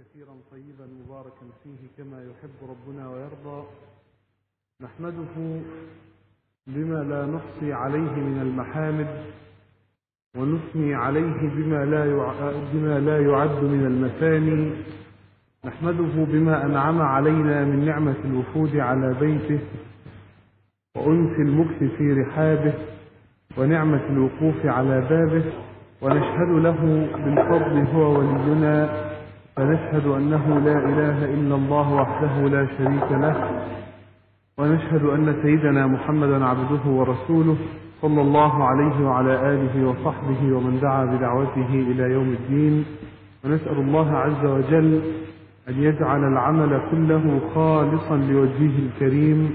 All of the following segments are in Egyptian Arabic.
كثيرا طيبا مباركا فيه كما يحب ربنا ويرضى نحمده بما لا نحصي عليه من المحامد ونثني عليه بما لا بما لا يعد من المثاني نحمده بما أنعم علينا من نعمة الوفود على بيته وأنس المكث في رحابه ونعمة الوقوف على بابه ونشهد له بالفضل هو ولينا فنشهد أنه لا إله إلا الله وحده لا شريك له ونشهد أن سيدنا محمدا عبده ورسوله صلى الله عليه وعلى آله وصحبه ومن دعا بدعوته إلى يوم الدين ونسأل الله عز وجل أن يجعل العمل كله خالصا لوجهه الكريم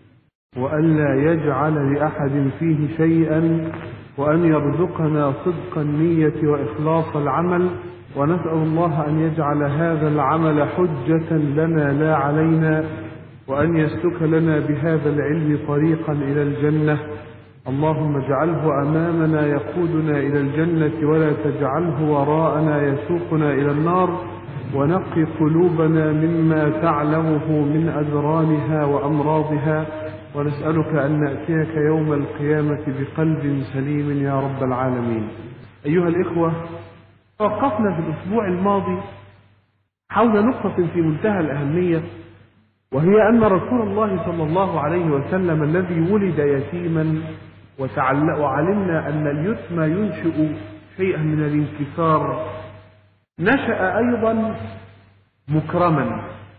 وألا يجعل لأحد فيه شيئا وأن يرزقنا صدق النية وإخلاص العمل ونسأل الله أن يجعل هذا العمل حجة لنا لا علينا وأن يسلك لنا بهذا العلم طريقا إلى الجنة اللهم اجعله أمامنا يقودنا إلى الجنة ولا تجعله وراءنا يسوقنا إلى النار ونقي قلوبنا مما تعلمه من أذرانها وأمراضها ونسألك أن نأتيك يوم القيامة بقلب سليم يا رب العالمين أيها الإخوة توقفنا في الأسبوع الماضي حول نقطة في منتهى الأهمية وهي أن رسول الله صلى الله عليه وسلم الذي ولد يتيما وتعلق وعلمنا أن اليتم ينشئ شيئا من الانكسار نشأ أيضا مكرما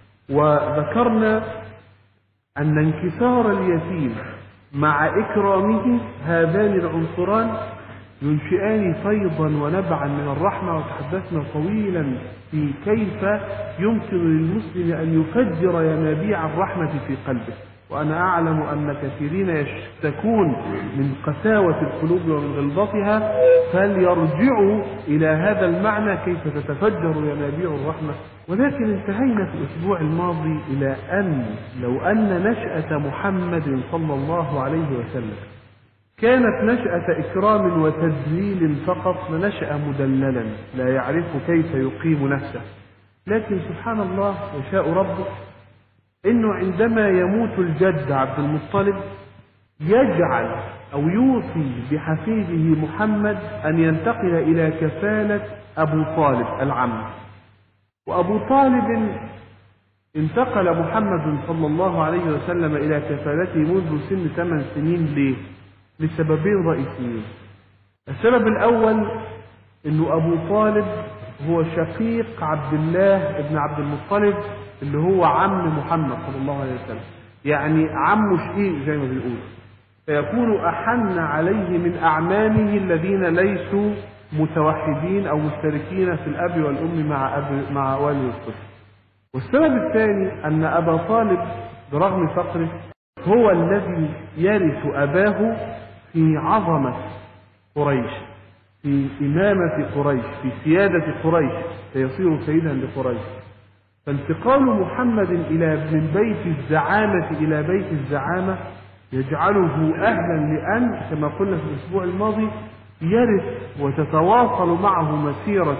وذكرنا أن انكسار اليتيم مع إكرامه هذان العنصران ينشئان فيضا ونبعا من الرحمة وتحدثنا طويلا في كيف يمكن للمسلم أن يفجر ينابيع الرحمة في قلبه وأنا أعلم أن كثيرين يشتكون من قساوة القلوب ومن غلظتها فليرجعوا إلى هذا المعنى كيف تتفجر ينابيع الرحمة ولكن انتهينا في الأسبوع الماضي إلى أن لو أن نشأة محمد صلى الله عليه وسلم كانت نشأة إكرام وتذليل فقط لنشأ مدللا لا يعرف كيف يقيم نفسه لكن سبحان الله يشاء ربه انه عندما يموت الجد عبد المطلب يجعل او يوصي بحفيده محمد ان ينتقل الى كفالة ابو طالب العم وابو طالب انتقل محمد صلى الله عليه وسلم الى كفالته منذ سن ثمان سنين ليه لسببين رئيسيين السبب الاول انه ابو طالب هو شقيق عبد الله بن عبد المطلب اللي هو عم محمد صلى الله عليه وسلم يعني عمه شقيق زي ما بيقول فيكون أحن عليه من أعمامه الذين ليسوا متوحدين أو مشتركين في الأب والأم مع أب مع والد الطفل والسبب الثاني أن أبا طالب برغم فقره هو الذي يرث أباه في عظمة قريش في إمامة قريش في سيادة قريش فيصير سيدا لقريش فانتقال محمد إلى من بيت الزعامة إلى بيت الزعامة يجعله أهلا لأن كما قلنا في الأسبوع الماضي يرث وتتواصل معه مسيرة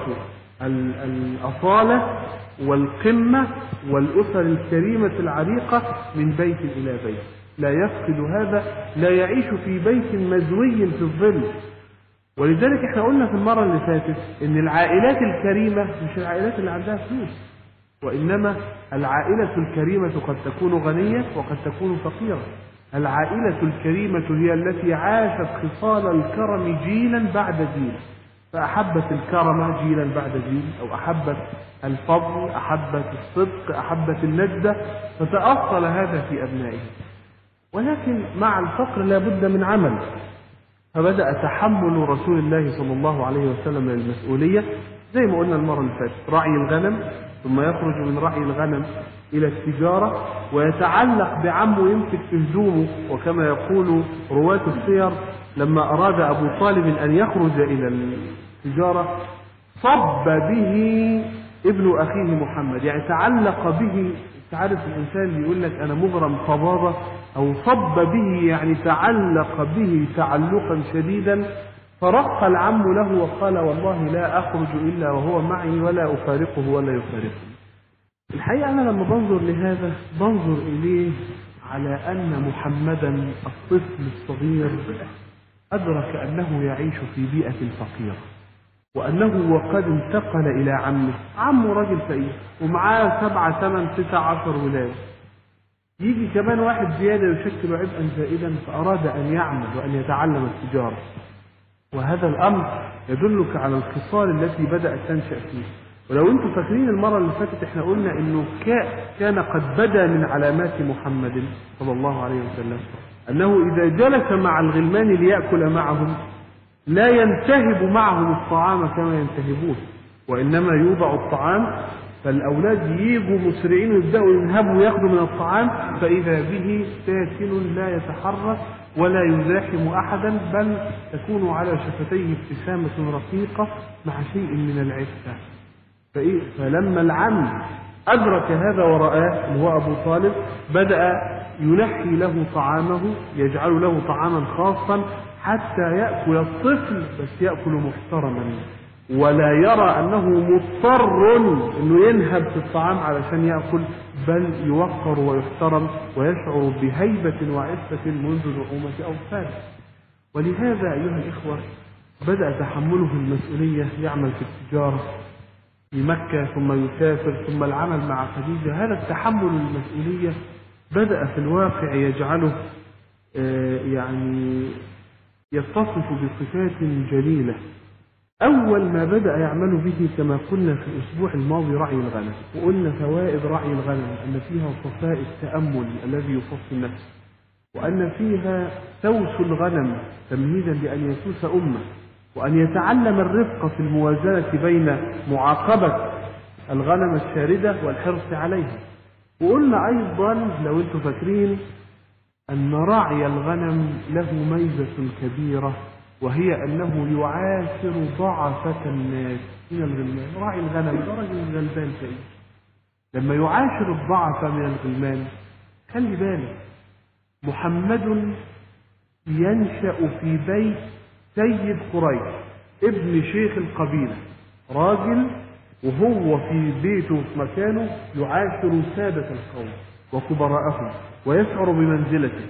الأصالة والقمة والأسر الكريمة العريقة من بيت إلى بيت لا يفقد هذا لا يعيش في بيت مزوي في الظل ولذلك احنا قلنا في المرة اللي فاتت ان العائلات الكريمة مش العائلات اللي عندها فلوس وإنما العائلة الكريمة قد تكون غنية وقد تكون فقيرة العائلة الكريمة هي التي عاشت خصال الكرم جيلا بعد جيل فأحبت الكرم جيلا بعد جيل أو أحبت الفضل أحبت الصدق أحبت النجدة فتأصل هذا في أبنائه ولكن مع الفقر لا بد من عمل فبدأ تحمل رسول الله صلى الله عليه وسلم المسؤولية زي ما قلنا المرة اللي فاتت رعي الغنم ثم يخرج من رعي الغنم إلى التجارة ويتعلق بعمه يمسك في هدومه وكما يقول رواة السير لما أراد أبو طالب أن يخرج إلى التجارة صب به ابن أخيه محمد يعني تعلق به تعرف الإنسان يقول لك أنا مغرم فظاظة أو صب به يعني تعلق به تعلقا شديدا فرق العم له وقال والله لا أخرج إلا وهو معي ولا أفارقه ولا يفارقني الحقيقة أنا لما بنظر لهذا بنظر إليه على أن محمدا الطفل الصغير أدرك أنه يعيش في بيئة فقيرة وأنه وقد انتقل إلى عمه عمه راجل فقير ومعاه سبعة ثمان تسع عشر ولاد يجي كمان واحد زيادة يشكل عبئا زائدا فأراد أن يعمل وأن يتعلم التجارة وهذا الأمر يدلك على الخصال التي بدأت تنشأ فيه ولو انتم فاكرين المرة اللي فاتت احنا قلنا انه كان قد بدا من علامات محمد صلى الله عليه وسلم انه اذا جلس مع الغلمان ليأكل معهم لا ينتهب معهم الطعام كما ينتهبون وانما يوضع الطعام فالاولاد ييجوا مسرعين ويبداوا يذهبوا وياخذوا من الطعام فاذا به ساكن لا يتحرك ولا يزاحم احدا بل تكون على شفتيه ابتسامه رقيقه مع شيء من العفه فإيه فلما العم أدرك هذا ورآه اللي هو أبو طالب بدأ ينحي له طعامه يجعل له طعاما خاصا حتى يأكل الطفل بس يأكل محترما ولا يرى أنه مضطر أنه ينهب في الطعام علشان يأكل بل يوقر ويحترم ويشعر بهيبة وعفة منذ نعومة أوفاده ولهذا أيها الإخوة بدأ تحمله المسؤولية يعمل في التجارة في مكة ثم يسافر ثم العمل مع خديجة هذا التحمل المسؤولية بدأ في الواقع يجعله يعني يتصف بصفات جليلة أول ما بدأ يعمل به كما قلنا في الأسبوع الماضي رعي الغنم وقلنا فوائد رعي الغنم أن فيها صفاء التأمل الذي يصفي النفس وأن فيها توس الغنم تمهيدا لأن يسوس أمة وأن يتعلم الرفق في الموازنة بين معاقبة الغنم الشاردة والحرص عليها وقلنا أيضا لو أنتم فاكرين أن راعي الغنم له ميزة كبيرة وهي أنه يعاشر ضعفة الناس من الغلمان راعي الغنم ده راجل غلبان فقير لما يعاشر الضعف من الغلمان خلي بالك محمد ينشأ في بيت سيد قريش ابن شيخ القبيلة راجل وهو في بيته في مكانه يعاشر سادة القوم وكبراءهم ويشعر بمنزلته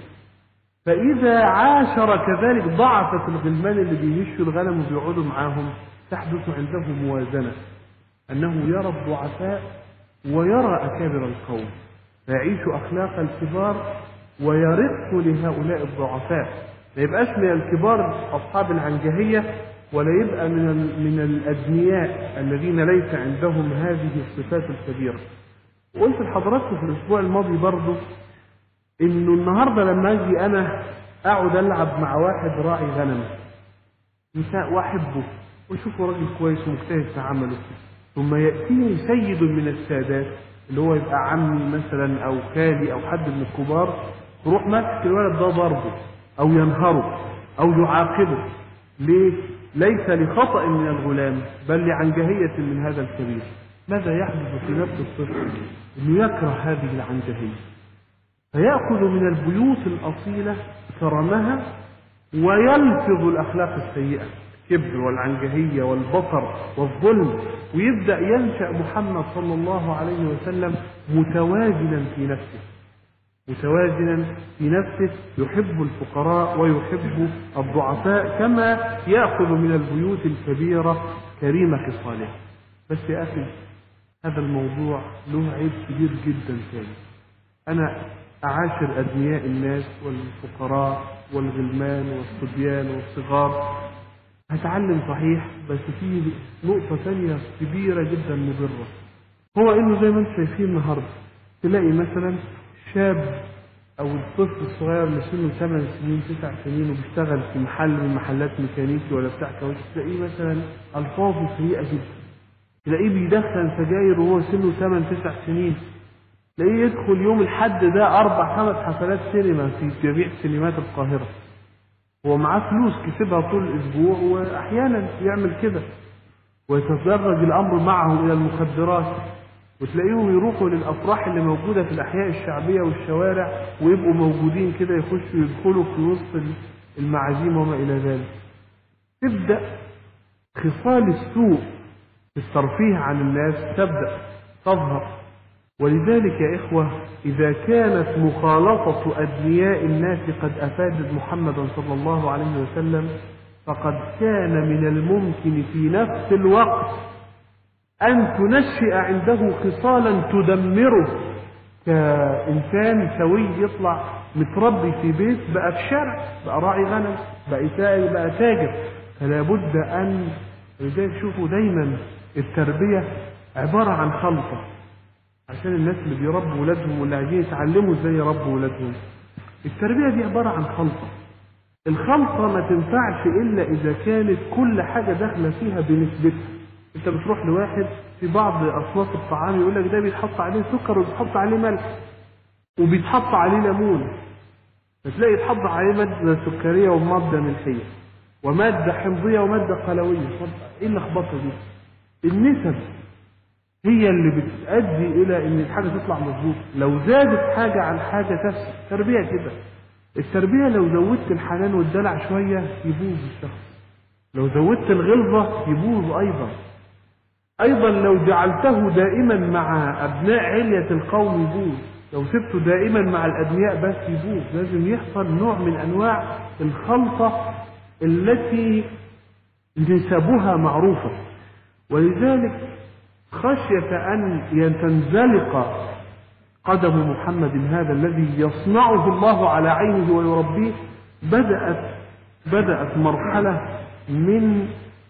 فإذا عاشر كذلك ضعفة الغلمان اللي بيهشوا الغنم وبيقعدوا معاهم تحدث عنده موازنة أنه يرى الضعفاء ويرى أكابر القوم فيعيش أخلاق الكبار ويرق لهؤلاء الضعفاء ما يبقاش من الكبار أصحاب العنجهية ولا يبقى من من الأدنياء الذين ليس عندهم هذه الصفات الكبيرة. وقلت لحضراتكم في الأسبوع الماضي برضه إنه النهارده لما أجي أنا أقعد ألعب مع واحد راعي غنم نساء وأحبه وأشوفه راجل كويس ومجتهد في عمله ثم يأتيني سيد من السادات اللي هو يبقى عمي مثلا أو خالي أو حد من الكبار تروح ماسك الولد ده ضربه أو ينهره أو يعاقبه ليه؟ ليس لخطأ من الغلام بل لعنجهية من هذا الكبير ماذا يحدث في نفس الطفل؟ أنه يكره هذه العنجهية فيأخذ من البيوت الأصيلة كرمها ويلفظ الأخلاق السيئة الكبر والعنجهية والبطر والظلم ويبدأ ينشأ محمد صلى الله عليه وسلم متوازنا في نفسه متوازنا في نفسه يحب الفقراء ويحب الضعفاء كما يأخذ من البيوت الكبيرة كريم خصاله بس يا أخي هذا الموضوع له عيب كبير جدا ثاني أنا أعاشر أدنياء الناس والفقراء والغلمان والصبيان والصغار هتعلم صحيح بس في نقطة ثانية كبيرة جدا مضرة هو إنه زي ما أنتم شايفين النهاردة تلاقي مثلا شاب او الطفل الصغير اللي سنه 8 سنين 9 سنين وبيشتغل في محل من محلات ميكانيكي ولا بتاع كاوتش تلاقيه مثلا الفاظه سيئه جدا تلاقيه بيدخن سجاير وهو سنه 8 9 سنين تلاقيه يدخل يوم الحد ده اربع خمس حفلات سينما في جميع سينمات القاهره هو معاه فلوس كسبها طول الاسبوع واحيانا يعمل كده ويتدرج الامر معه الى المخدرات وتلاقيهم يروحوا للافراح اللي موجوده في الاحياء الشعبيه والشوارع ويبقوا موجودين كده يخشوا يدخلوا في وسط المعازيم وما الى ذلك. تبدا خصال السوء في الترفيه عن الناس تبدا تظهر ولذلك يا إخوة إذا كانت مخالطة أدنياء الناس قد أفادت محمدا صلى الله عليه وسلم فقد كان من الممكن في نفس الوقت أن تنشئ عنده خصالا تدمره كإنسان سوي يطلع متربي في بيت بقى في شارع بقى راعي غنم بقى سائل بقى تاجر فلا بد أن لذلك شوفوا دايما التربية عبارة عن خلطة عشان الناس اللي بيربوا ولادهم واللي عايزين يتعلموا ازاي يربوا ولادهم التربية دي عبارة عن خلطة الخلطة ما تنفعش إلا إذا كانت كل حاجة داخلة فيها بنسبتها أنت بتروح لواحد في بعض أصناف الطعام يقول لك ده بيتحط عليه سكر وبيتحط عليه ملح وبيتحط عليه ليمون فتلاقي يتحط عليه مادة سكرية ومادة ملحية ومادة حمضية ومادة قلوية طب ايه اللخبطة دي؟ النسب هي اللي بتؤدي الى ان الحاجة تطلع مظبوطة لو زادت حاجة عن حاجة تفسد تربية كده التربية لو زودت الحنان والدلع شوية يبوظ الشخص لو زودت الغلظة يبوظ ايضا ايضا لو جعلته دائما مع ابناء علية القوم يبوظ لو سبته دائما مع الادنياء بس يبوظ لازم يحصل نوع من انواع الخلطة التي نسبها معروفة ولذلك خشية أن تنزلق قدم محمد هذا الذي يصنعه الله على عينه ويربيه بدأت بدأت مرحلة من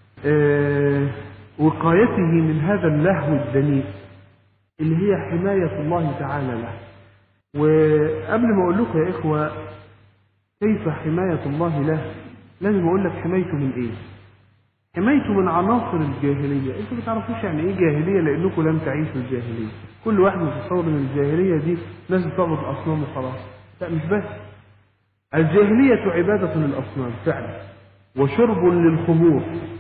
آه وقايته من هذا اللهو الدنيء اللي هي حماية الله تعالى له وقبل ما أقول لكم يا إخوة كيف حماية الله له لازم أقول لك حمايته من إيه حمايته من عناصر الجاهلية انتوا ما تعرفوش يعني ايه جاهلية لانكم لم تعيشوا الجاهلية كل واحد متصور ان الجاهلية دي ناس بتعبد اصنام وخلاص لا مش بس الجاهلية عبادة للاصنام فعلا وشرب للخمور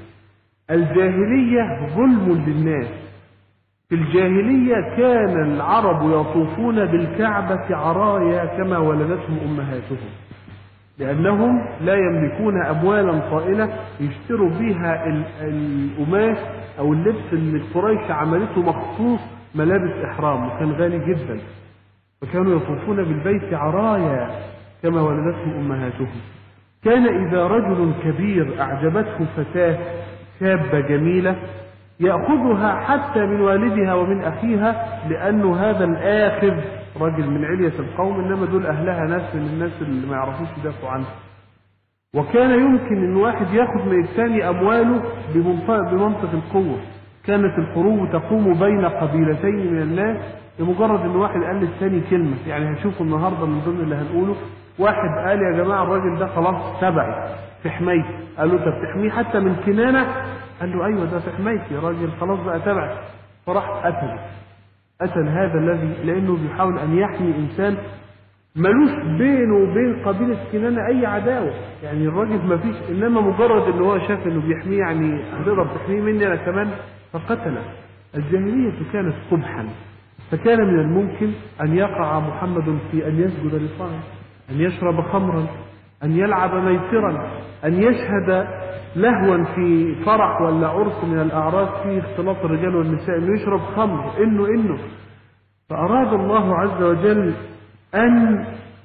الجاهلية ظلم للناس في الجاهلية كان العرب يطوفون بالكعبة عرايا كما ولدتهم أمهاتهم لأنهم لا يملكون أموالا طائلة يشتروا بها القماش أو اللبس اللي قريش عملته مخصوص ملابس إحرام وكان غالي جدا فكانوا يطوفون بالبيت عرايا كما ولدتهم أمهاتهم كان إذا رجل كبير أعجبته فتاة شابة جميلة يأخذها حتى من والدها ومن أخيها لأنه هذا الآخذ رجل من علية القوم إنما دول أهلها ناس من الناس اللي ما يعرفوش يدافعوا عنها وكان يمكن إن واحد ياخذ من الثاني أمواله بمنطق القوة كانت الحروب تقوم بين قبيلتين من الناس لمجرد إن واحد قال للثاني كلمة يعني هنشوفه النهاردة من ضمن اللي هنقوله واحد قال يا جماعة الراجل ده خلاص تبعي في حمايتي قال له طب تحميه حتى من كنانة قال له أيوة ده في حمايتي يا راجل خلاص بقى تبعي فراح قتله قتل هذا الذي لأنه بيحاول أن يحمي إنسان ملوش بينه وبين قبيلة كنانة أي عداوة يعني الراجل ما فيش إنما مجرد إن هو شاف إنه بيحميه يعني هتقدر تحميه مني أنا كمان فقتله الجاهلية كانت قبحا فكان من الممكن أن يقع محمد في أن يسجد لصنم أن يشرب خمرا أن يلعب ميسرا أن يشهد لهوا في فرح ولا عرس من الأعراس فيه اختلاط الرجال والنساء إنه يشرب خمر إنه إنه فأراد الله عز وجل أن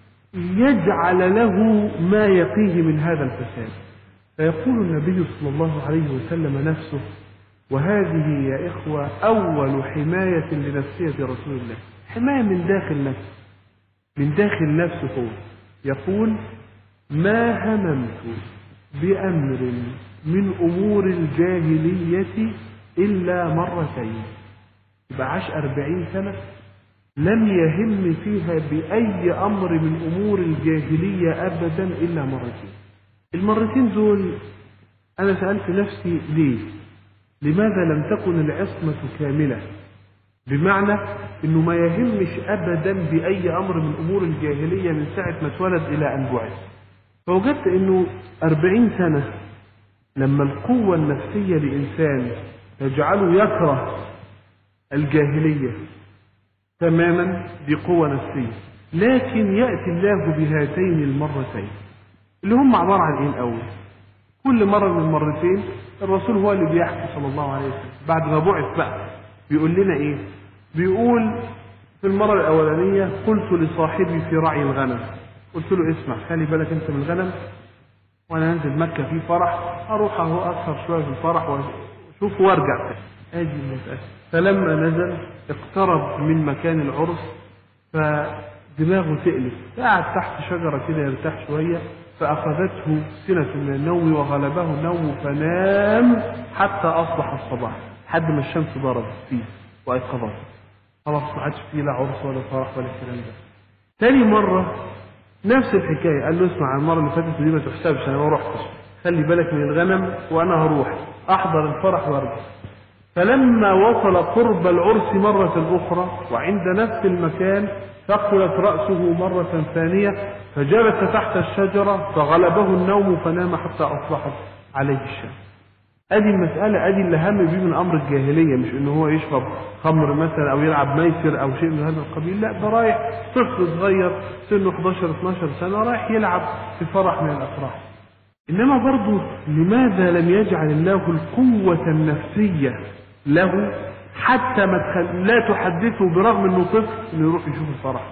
يجعل له ما يقيه من هذا الفساد فيقول النبي صلى الله عليه وسلم نفسه وهذه يا إخوة أول حماية لنفسية رسول الله حماية من داخل نفسه من داخل نفسه هو يقول ما هممت بأمر من أمور الجاهلية إلا مرتين يبقى عاش أربعين سنة لم يهم فيها بأي أمر من أمور الجاهلية أبدا إلا مرتين المرتين دول أنا سألت نفسي ليه لماذا لم تكن العصمة كاملة بمعنى انه ما يهمش ابدا باي امر من امور الجاهلية من ساعة ما اتولد الى ان بعث فوجدت انه أربعين سنة لما القوة النفسية لإنسان تجعله يكره الجاهلية تماما دي قوة نفسية لكن يأتي الله بهاتين المرتين اللي هم عبارة عن ايه الأول كل مرة من المرتين الرسول هو اللي بيحكي صلى الله عليه وسلم بعد ما بعث بقى بيقول لنا ايه بيقول في المرة الأولانية قلت لصاحبي في رعي الغنم قلت له اسمع خلي بالك أنت من الغنم وأنا أنزل مكة في فرح أروح أهو أسهر شوية في الفرح وأشوف وأرجع هذه المسألة فلما نزل اقترب من مكان العرس فدماغه تقلب قعد تحت شجرة كده يرتاح شوية فأخذته سنة من النوم وغلبه النوم فنام حتى أصبح الصباح لحد ما الشمس ضربت فيه وأيقظته خلاص ما عادش فيه لا عرس ولا فرح ولا الكلام ده تاني مرة نفس الحكاية قال له اسمع المرة اللي فاتت دي ما تحسبش أنا ما رحتش خلي بالك من الغنم وأنا هروح أحضر الفرح وأرجع فلما وصل قرب العرس مرة أخرى وعند نفس المكان ثقلت رأسه مرة ثانية فجلس تحت الشجرة فغلبه النوم فنام حتى أصبحت عليه الشمس ادي المسألة ادي اللي هم بيه من امر الجاهلية مش ان هو يشرب خمر مثلا او يلعب ميسر او شيء من هذا القبيل لا ده رايح طفل صغير سنه 11 12 سنة رايح يلعب في فرح من الافراح انما برضه لماذا لم يجعل الله القوة النفسية له حتى ما تخل... لا تحدثه برغم انه طفل انه يروح يشوف الفرح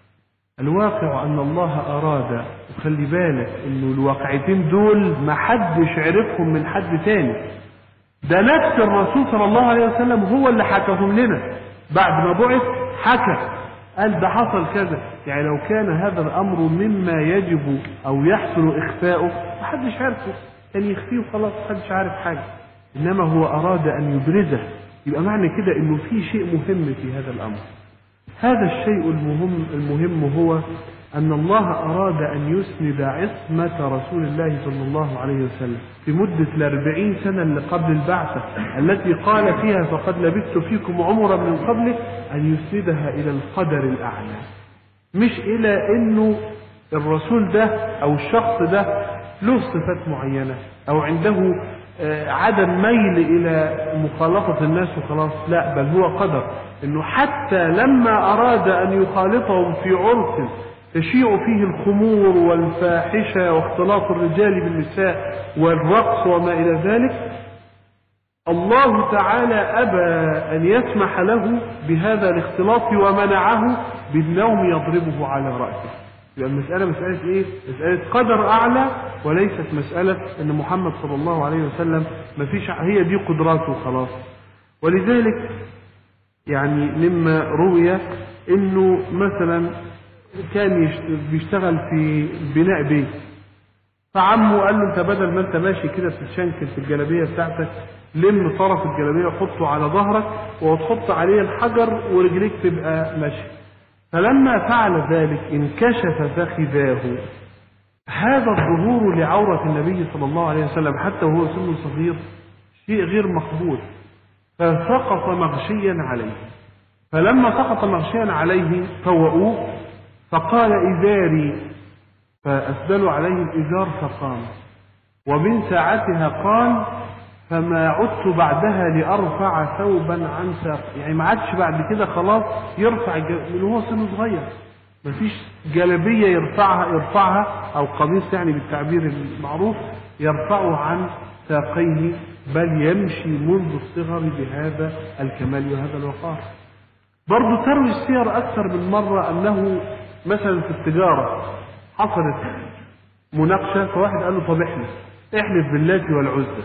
الواقع ان الله اراد وخلي بالك انه الواقعتين دول ما حدش عرفهم من حد تاني ده نفس الرسول صلى الله عليه وسلم هو اللي حكاهم لنا بعد ما بعث حكى قال ده حصل كذا يعني لو كان هذا الامر مما يجب او يحسن اخفاؤه ما حدش عرفه كان يخفيه وخلاص ما حدش عارف حاجه انما هو اراد ان يبرزه يبقى معنى كده انه في شيء مهم في هذا الامر هذا الشيء المهم المهم هو أن الله أراد أن يسند عصمة رسول الله صلى الله عليه وسلم في مدة الأربعين سنة اللي قبل البعثة التي قال فيها فقد لبثت فيكم عمرا من قبله أن يسندها إلى القدر الأعلى مش إلى أنه الرسول ده أو الشخص ده له صفات معينة أو عنده عدم ميل إلى مخالطة الناس وخلاص لا بل هو قدر انه حتى لما اراد ان يخالطهم في عرس تشيع فيه الخمور والفاحشة واختلاط الرجال بالنساء والرقص وما الى ذلك الله تعالى ابى ان يسمح له بهذا الاختلاط ومنعه بالنوم يضربه على رأسه يبقى المسألة مسألة ايه؟ مسألة قدر اعلى وليست مسألة ان محمد صلى الله عليه وسلم مفيش هي دي قدراته خلاص ولذلك يعني مما روي انه مثلا كان بيشتغل في بناء بيت فعمه قال له انت بدل ما انت ماشي كده بتتشنكل في الجلابيه بتاعتك لم طرف الجلابيه وحطه على ظهرك وتحط عليه الحجر ورجليك تبقى ماشي فلما فعل ذلك انكشف فخذاه هذا الظهور لعورة النبي صلى الله عليه وسلم حتى وهو سن صغير شيء غير مقبول فسقط مغشيا عليه فلما سقط مغشيا عليه فوؤوه فقال إزاري فأسدلوا عليه الإزار فقام ومن ساعتها قال فما عدت بعدها لأرفع ثوبا عن ساق يعني ما عادش بعد كده خلاص يرفع من هو سنه صغير مفيش جلبية يرفعها يرفعها أو قميص يعني بالتعبير المعروف يرفعه عن ساقيه بل يمشي منذ الصغر بهذا الكمال وهذا الوقار برضو تروي السير أكثر من مرة أنه مثلا في التجارة حصلت مناقشة فواحد قال له طب احلف احلف باللات والعزى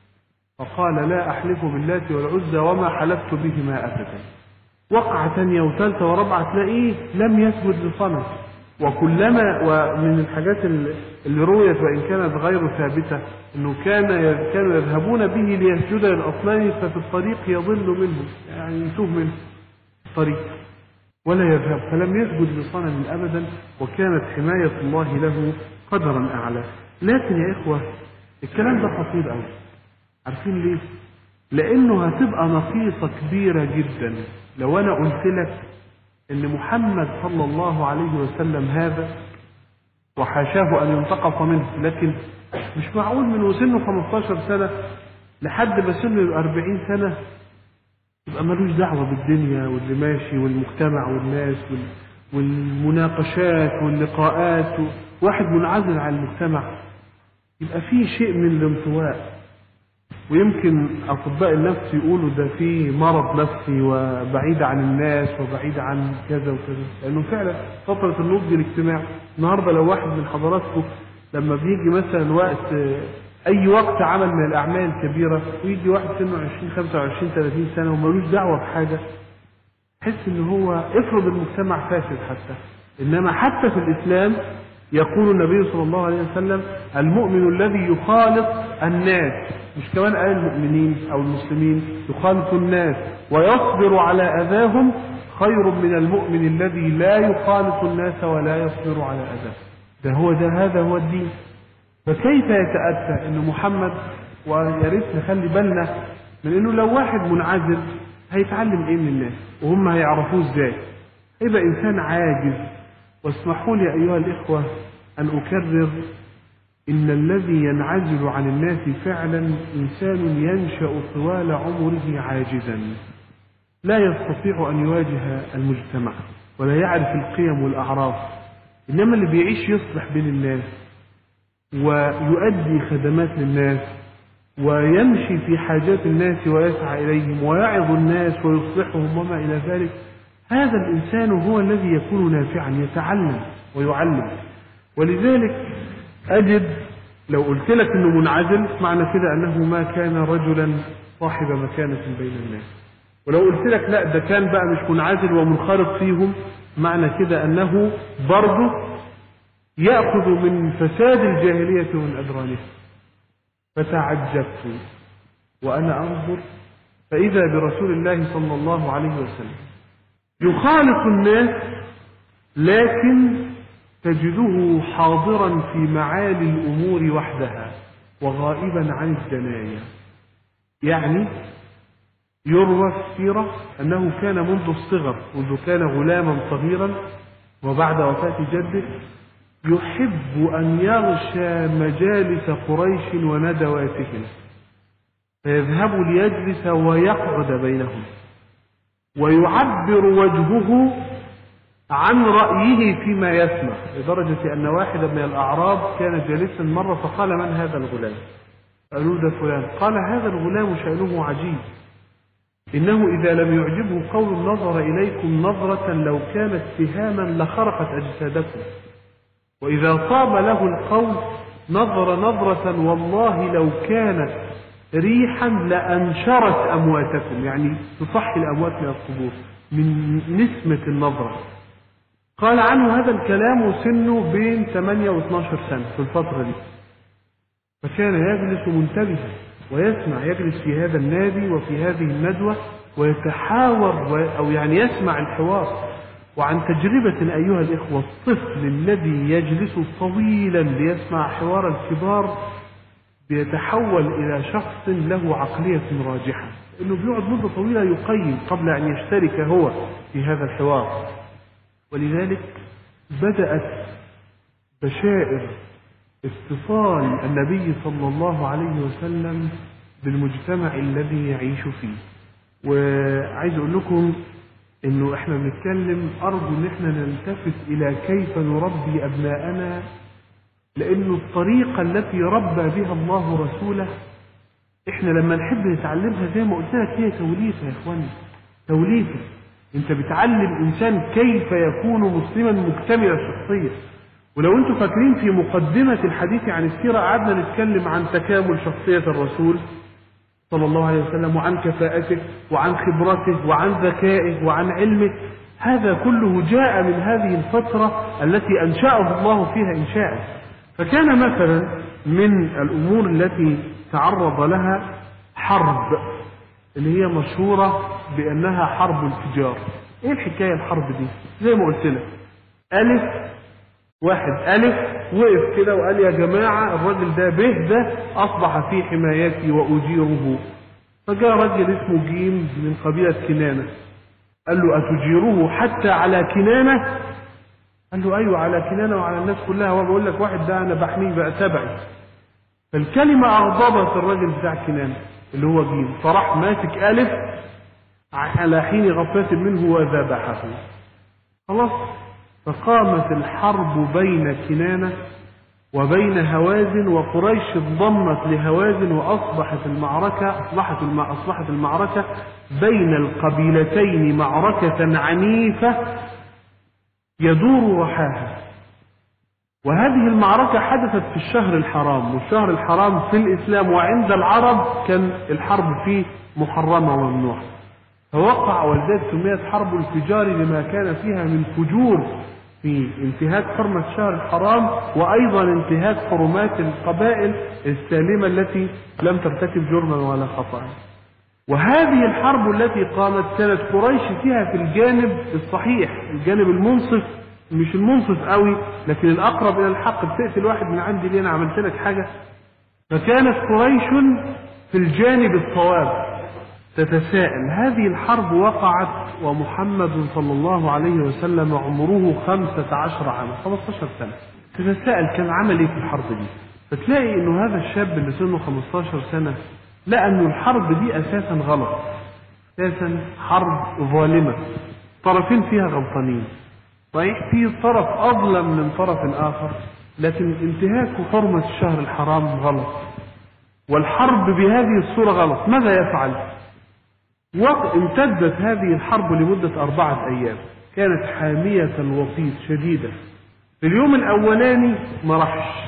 فقال لا أحلف باللات والعزى وما حلفت بهما أبدا وقعة ثانية وثالثة ورابعة تلاقيه لم يسجد لصنم وكلما ومن الحاجات اللي رويت وان كانت غير ثابته انه كان كانوا يذهبون به ليسجد للاصنام ففي الطريق يضل منه يعني يتوه منه الطريق ولا يذهب فلم يسجد لصنم ابدا وكانت حمايه الله له قدرا اعلى لكن يا اخوه الكلام ده خطير قوي عارفين ليه؟ لانه هتبقى نقيصه كبيره جدا لو انا قلت لك ان محمد صلى الله عليه وسلم هذا وحاشاه ان ينتقص منه لكن مش معقول من وسنه 15 سنة لحد ما سنه يبقى 40 سنة يبقى ملوش دعوة بالدنيا واللي ماشي والمجتمع والناس والمناقشات واللقاءات واحد منعزل عن المجتمع يبقى في شيء من الانطواء ويمكن أطباء النفس يقولوا ده في مرض نفسي وبعيد عن الناس وبعيد عن كذا وكذا لأنه فعلا فترة النضج الاجتماعي النهاردة لو واحد من حضراتكم لما بيجي مثلا وقت أي وقت عمل من الأعمال الكبيرة ويجي واحد سنه 20 25 30 سنة ومالوش دعوة بحاجة تحس إن هو افرض المجتمع فاسد حتى إنما حتى في الإسلام يقول النبي صلى الله عليه وسلم المؤمن الذي يخالط الناس مش كمان قال المؤمنين او المسلمين يخالط الناس ويصبر على اذاهم خير من المؤمن الذي لا يخالط الناس ولا يصبر على اذاهم ده هو ده هذا هو الدين فكيف يتأتى ان محمد ويا ريت نخلي بالنا من انه لو واحد منعزل هيتعلم ايه من الناس وهم هيعرفوه ازاي هيبقى انسان عاجز واسمحوا لي أيها الإخوة أن أكرر إن الذي ينعزل عن الناس فعلا إنسان ينشأ طوال عمره عاجزا لا يستطيع أن يواجه المجتمع ولا يعرف القيم والأعراف إنما اللي بيعيش يصلح بين الناس ويؤدي خدمات للناس ويمشي في حاجات الناس ويسعى إليهم ويعظ الناس ويصلحهم وما إلى ذلك هذا الإنسان هو الذي يكون نافعا يتعلم ويعلم ولذلك أجد لو قلت لك أنه منعزل معنى كده أنه ما كان رجلا صاحب مكانة بين الناس ولو قلت لك لا ده كان بقى مش منعزل ومنخرط فيهم معنى كده أنه برضه يأخذ من فساد الجاهلية ومن أدرانها فتعجبت وأنا أنظر فإذا برسول الله صلى الله عليه وسلم يخالط الناس لكن تجده حاضرا في معالي الأمور وحدها وغائبا عن الدنايا يعني يروى في السيرة أنه كان منذ الصغر منذ كان غلاما صغيرا وبعد وفاة جده يحب أن يغشى مجالس قريش وندواتهم فيذهب ليجلس ويقعد بينهم ويعبر وجهه عن رأيه فيما يسمع لدرجة أن واحدا من الأعراب كان جالسا مرة فقال من هذا الغلام قالوا ده فلان قال هذا الغلام شأنه عجيب إنه إذا لم يعجبه قول نظر إليكم نظرة لو كانت سهاما لخرقت أجسادكم وإذا طاب له القول نظر نظرة والله لو كانت ريحا لأنشرت أمواتكم يعني تصحي الأموات من القبور من نسمة النظرة قال عنه هذا الكلام وسنه بين 8 و 12 سنة في الفترة دي فكان يجلس منتبها ويسمع يجلس في هذا النادي وفي هذه الندوة ويتحاور أو يعني يسمع الحوار وعن تجربة أيها الإخوة الطفل الذي يجلس طويلا ليسمع حوار الكبار بيتحول إلى شخص له عقلية راجحة إنه بيقعد مدة طويلة يقيم قبل أن يشترك هو في هذا الحوار ولذلك بدأت بشائر اتصال النبي صلى الله عليه وسلم بالمجتمع الذي يعيش فيه وعايز اقول لكم انه احنا بنتكلم ارجو ان احنا نلتفت الى كيف نربي ابناءنا لانه الطريقه التي ربى بها الله رسوله احنا لما نحب نتعلمها زي ما قلت لك هي توليفه يا اخواني توليفه انت بتعلم انسان كيف يكون مسلما مكتمل الشخصيه ولو انتم فاكرين في مقدمه الحديث عن السيره قعدنا نتكلم عن تكامل شخصيه الرسول صلى الله عليه وسلم وعن كفاءته وعن خبرته وعن ذكائه وعن علمه هذا كله جاء من هذه الفترة التي أنشأه الله فيها إنشاء فكان مثلا من الأمور التي تعرض لها حرب اللي هي مشهورة بأنها حرب الفجار إيه الحكاية الحرب دي زي ما قلت لك ألف واحد ألف وقف كده وقال يا جماعة الراجل ده به ده أصبح في حمايتي وأجيره فجاء رجل اسمه جيم من قبيلة كنانة قال له أتجيره حتى على كنانة قال له أيوة على كنانة وعلى الناس كلها هو بقول لك واحد ده أنا بحميه بقى تبعي فالكلمة أغضبت الراجل بتاع كنانة اللي هو جيم فراح ماسك ألف على حين غفلة منه وذبحه خلاص فقامت الحرب بين كنانة وبين هوازن وقريش انضمت لهوازن وأصبحت المعركة أصبحت الم- أصبحت المعركة بين القبيلتين معركة عنيفة يدور رحاها وهذه المعركة حدثت في الشهر الحرام والشهر الحرام في الإسلام وعند العرب كان الحرب فيه محرمة وممنوعة فوقع ولذلك سميت حرب الفجار لما كان فيها من فجور في انتهاك حرمة الشهر الحرام وأيضا انتهاك حرمات القبائل السالمة التي لم ترتكب جرما ولا خطأ وهذه الحرب التي قامت كانت قريش فيها في الجانب الصحيح الجانب المنصف مش المنصف قوي لكن الأقرب إلى الحق بتقتل واحد من عندي ليه أنا عملت لك حاجة فكانت قريش في الجانب الصواب تتساءل هذه الحرب وقعت ومحمد صلى الله عليه وسلم عمره خمسة عشر عاما 15 سنة تتساءل كان عمل ايه في الحرب دي فتلاقي انه هذا الشاب اللي سنه 15 سنة لقى انه الحرب دي اساسا غلط اساسا حرب ظالمة طرفين فيها غلطانين صحيح في طرف اظلم من طرف اخر لكن انتهاك حرمة الشهر الحرام غلط والحرب بهذه الصورة غلط ماذا يفعل وق- امتدت هذه الحرب لمدة أربعة أيام كانت حامية الوطيد شديدة في اليوم الأولاني ما راحش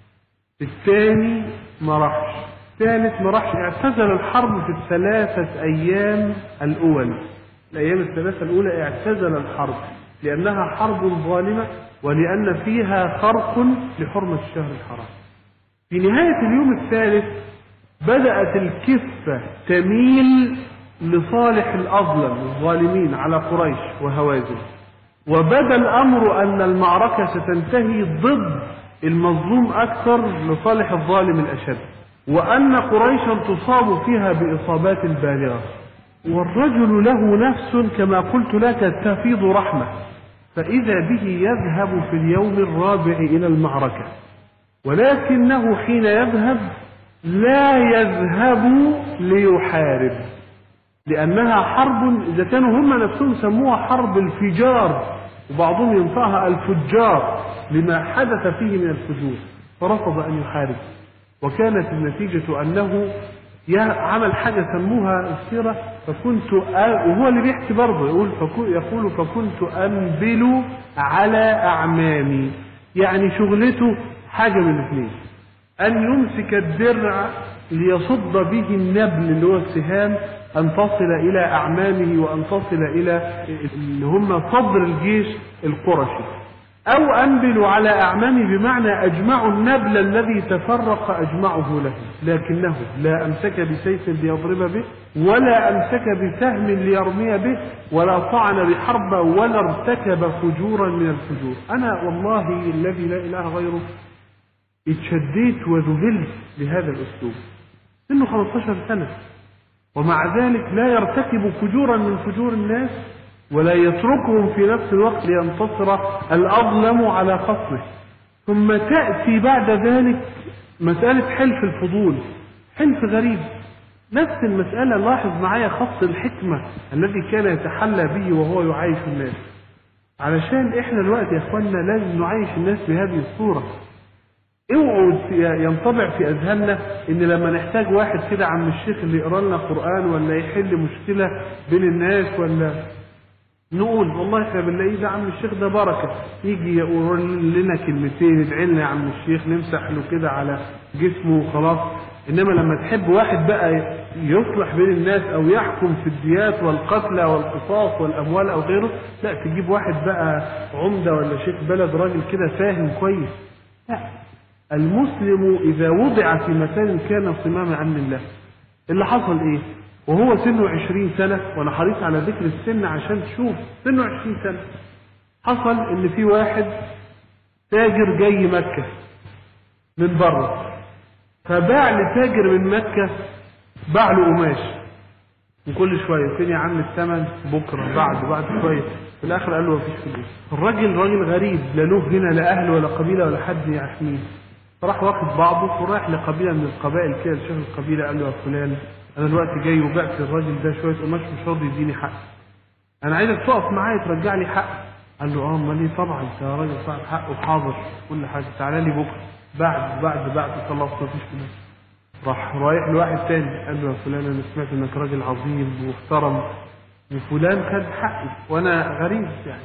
الثاني ما راحش الثالث ما راحش اعتزل الحرب في الثلاثة أيام الأول الأيام الثلاثة الأولى اعتزل الحرب لأنها حرب ظالمة ولأن فيها خرق لحرمة الشهر الحرام في نهاية اليوم الثالث بدأت الكفة تميل لصالح الأظلم الظالمين على قريش وهوازن وبدا الأمر أن المعركة ستنتهي ضد المظلوم أكثر لصالح الظالم الأشد وأن قريشا تصاب فيها بإصابات بالغة والرجل له نفس كما قلت لك تفيض رحمة فإذا به يذهب في اليوم الرابع إلى المعركة ولكنه حين يذهب لا يذهب ليحارب لأنها حرب إذا كانوا هم نفسهم سموها حرب الفجار وبعضهم ينطقها الفجار لما حدث فيه من الفجور فرفض أن يحارب وكانت النتيجة أنه يا- عمل حاجة سموها السيرة فكنت أ- وهو اللي بيحكي برضه يقول فكو يقول فكنت أنبل على أعمامي يعني شغلته حاجة من الاثنين أن يمسك الدرع ليصد به النبل اللي هو السهام أن تصل إلى أعمامه وأن تصل إلى اللي هم صدر الجيش القرشي أو أنبل على أعمامي بمعنى أجمع النبل الذي تفرق أجمعه له لكنه لا أمسك بسيف ليضرب به ولا أمسك بسهم ليرمي به ولا طعن بحربة ولا ارتكب فجورا من الفجور أنا والله الذي لا إله غيره اتشديت وذهلت بهذا الأسلوب سنه 15 سنة ومع ذلك لا يرتكب فجورا من فجور الناس ولا يتركهم في نفس الوقت لينتصر الأظلم على خصمه ثم تأتي بعد ذلك مسألة حلف الفضول حلف غريب نفس المسألة لاحظ معايا خط الحكمة الذي كان يتحلى به وهو يعايش الناس علشان احنا الوقت يا اخوانا لازم نعايش الناس بهذه الصورة اوعوا ينطبع في اذهاننا ان لما نحتاج واحد كده عم الشيخ اللي يقرا لنا قران ولا يحل مشكله بين الناس ولا نقول والله احنا بنلاقيه ده عم الشيخ ده بركه يجي يقول لنا كلمتين يدعي لنا يا عم الشيخ نمسح له كده على جسمه وخلاص انما لما تحب واحد بقى يصلح بين الناس او يحكم في الديات والقتلى والقصاص والاموال او غيره لا تجيب واحد بقى عمده ولا شيخ بلد راجل كده فاهم كويس لا المسلم إذا وضع في مكان كان صمام عن الله اللي حصل إيه وهو سنه عشرين سنة وأنا حريص على ذكر السن عشان تشوف سنه عشرين سنة حصل إن في واحد تاجر جاي مكة من بره فباع لتاجر من مكة باع له قماش وكل شوية فين يا عم الثمن بكرة بعد بعد شوية في الآخر قال له مفيش فلوس الراجل راجل غريب لا له هنا لا أهل ولا قبيلة ولا حد يحميه فراح واخد بعضه ورايح لقبيله من القبائل كده لشيخ القبيله قال له يا فلان انا دلوقتي جاي وبعت الراجل ده شويه قماش مش راضي يديني حق انا عايزك تقف معايا ترجع لي حق قال له اه امال ايه طبعا انت يا راجل صاحب حق وحاضر كل حاجه تعالى لي بكره بعد بعد بعد خلاص مفيش فلوس راح رايح لواحد تاني قال له يا فلان انا سمعت انك راجل عظيم ومحترم وفلان خد حقي وانا غريب يعني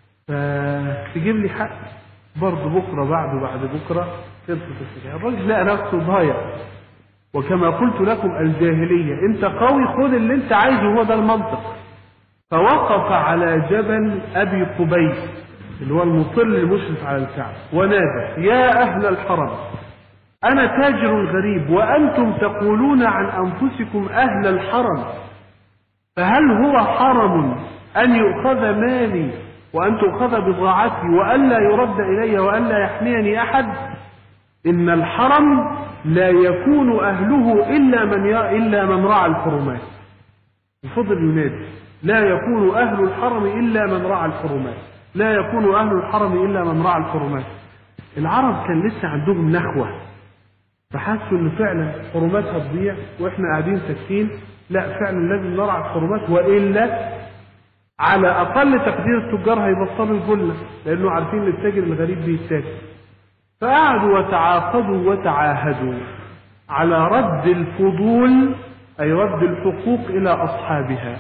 فتجيب لي حقي برضه بكره بعده بعد بكره خلصت الحكايه الراجل لقى نفسه ضايع وكما قلت لكم الجاهليه انت قوي خد اللي انت عايزه هو ده المنطق فوقف على جبل ابي قبيس اللي هو المطل المشرف على الكعبه ونادى يا اهل الحرم انا تاجر غريب وانتم تقولون عن انفسكم اهل الحرم فهل هو حرم ان يؤخذ مالي وان تؤخذ بضاعتي والا يرد الي والا يحميني احد ان الحرم لا يكون اهله الا من ي... الا من رعى الحرمات وفضل ينادي لا يكون اهل الحرم الا من رعى الحرمات لا يكون اهل الحرم الا من رعى الحرمات العرب كان لسه عندهم نخوه فحسوا ان فعلا حرماتها تضيع واحنا قاعدين ساكتين لا فعلا لازم نرعى الحرمات والا على اقل تقدير التجار هيبطلوا الجله لانه عارفين ان التاجر الغريب بيتاكل فقعدوا وتعاقدوا وتعاهدوا على رد الفضول اي رد الحقوق الى اصحابها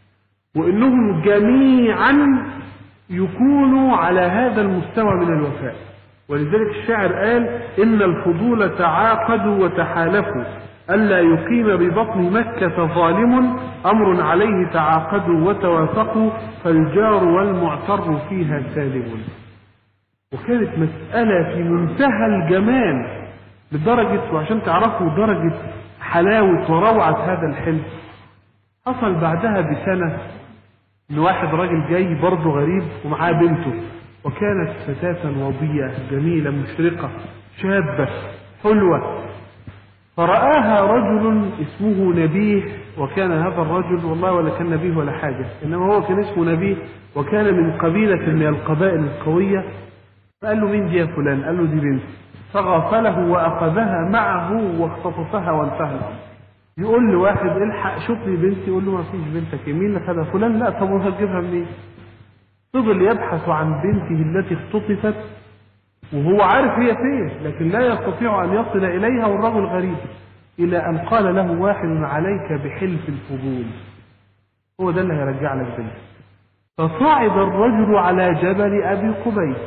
وانهم جميعا يكونوا على هذا المستوى من الوفاء ولذلك الشاعر قال إن الفضول تعاقدوا وتحالفوا ألا يقيم ببطن مكة ظالم أمر عليه تعاقدوا وتوافقوا فالجار والمعتر فيها سالم وكانت مسألة في منتهى الجمال لدرجة وعشان تعرفوا درجة حلاوة وروعة هذا الحلم حصل بعدها بسنة إن واحد راجل جاي برضه غريب ومعاه بنته وكانت فتاة وضية جميلة مشرقة شابة حلوة فرآها رجل اسمه نبيه وكان هذا الرجل والله ولا كان نبيه ولا حاجة إنما هو كان اسمه نبيه وكان من قبيلة من القبائل القوية فقال له مين دي يا فلان قال له دي بنت فغفله وأخذها معه واختطفها وانتهى الأمر يقول لواحد الحق شوف لي بنتي يقول له ما فيش بنتك مين اللي خدها فلان لا طب وهتجيبها منين فضل يبحث عن بنته التي اختطفت وهو عارف هي فين لكن لا يستطيع أن يصل إليها والرجل غريب إلى أن قال له واحد عليك بحلف الفضول هو ده اللي هيرجع لك بنتك فصعد الرجل على جبل أبي قبيس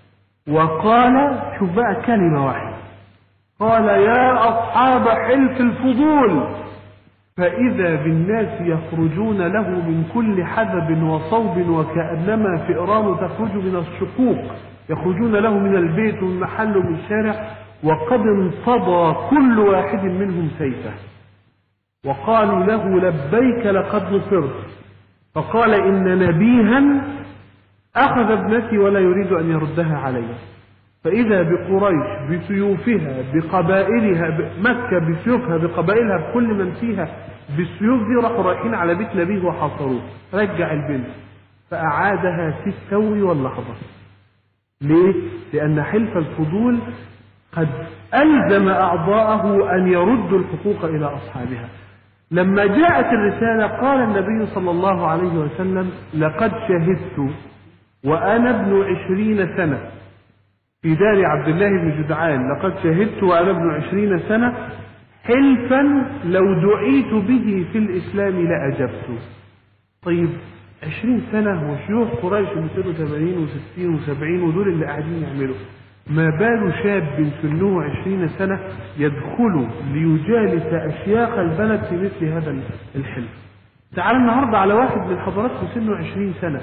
وقال شوف بقى كلمة واحدة قال يا أصحاب حلف الفضول فإذا بالناس يخرجون له من كل حدب وصوب وكأنما فئران تخرج من الشقوق يخرجون له من البيت ومن محل ومن الشارع وقد انفضى كل واحد منهم سيفه وقالوا له لبيك لقد نصرت فقال إن نبيها أخذ ابنتي ولا يريد أن يردها علي فإذا بقريش بسيوفها بقبائلها مكة بسيوفها بقبائلها بكل من فيها بالسيوف دي راحوا رايحين على بيت نبيه وحاصروه رجع البنت فأعادها في التو واللحظة ليه؟ لأن حلف الفضول قد ألزم أعضاءه أن يردوا الحقوق إلى أصحابها لما جاءت الرسالة قال النبي صلى الله عليه وسلم لقد شهدت وأنا ابن عشرين سنة في دار عبد الله بن جدعان لقد شهدت وأنا ابن عشرين سنة حلفا لو دعيت به في الإسلام لأجبت طيب عشرين سنة وشيوخ قريش 280 و60 و70 ودول اللي قاعدين يعملوا ما بال شاب سنه عشرين سنة يدخل ليجالس أشياخ البلد في مثل هذا الحلف تعال النهاردة على واحد من حضراتكم سنه عشرين سنة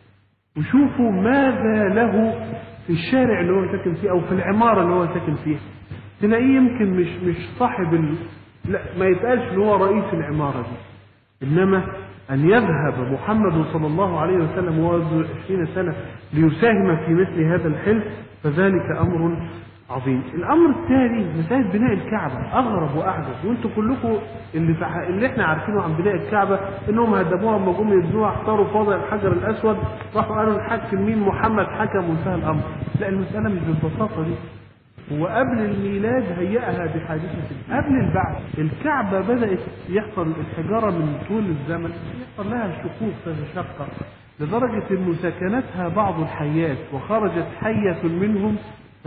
وشوفوا ماذا له في الشارع اللي هو ساكن فيه أو في العمارة اللي هو ساكن فيها تلاقيه يمكن مش مش صاحب ال... لا ما يتقالش ان هو رئيس العمارة دي إنما أن يذهب محمد صلى الله عليه وسلم وهو ابن 20 سنة ليساهم في مثل هذا الحلف فذلك أمر عظيم الأمر الثاني مسألة بناء الكعبة أغرب وأعجب وأنتم كلكم اللي فح... اللي احنا عارفينه عن بناء الكعبة إنهم هدموها لما جم يبنوها اختاروا في وضع الحجر الأسود راحوا قالوا نحكم مين محمد حكم وانتهى الأمر لا المسألة مش بالبساطة دي هو قبل الميلاد هيئها بحادثة قبل البعث الكعبة بدأت يحصل الحجارة من طول الزمن يحصل لها شقوق تتشقق لدرجة أن سكنتها بعض الحيات وخرجت حية منهم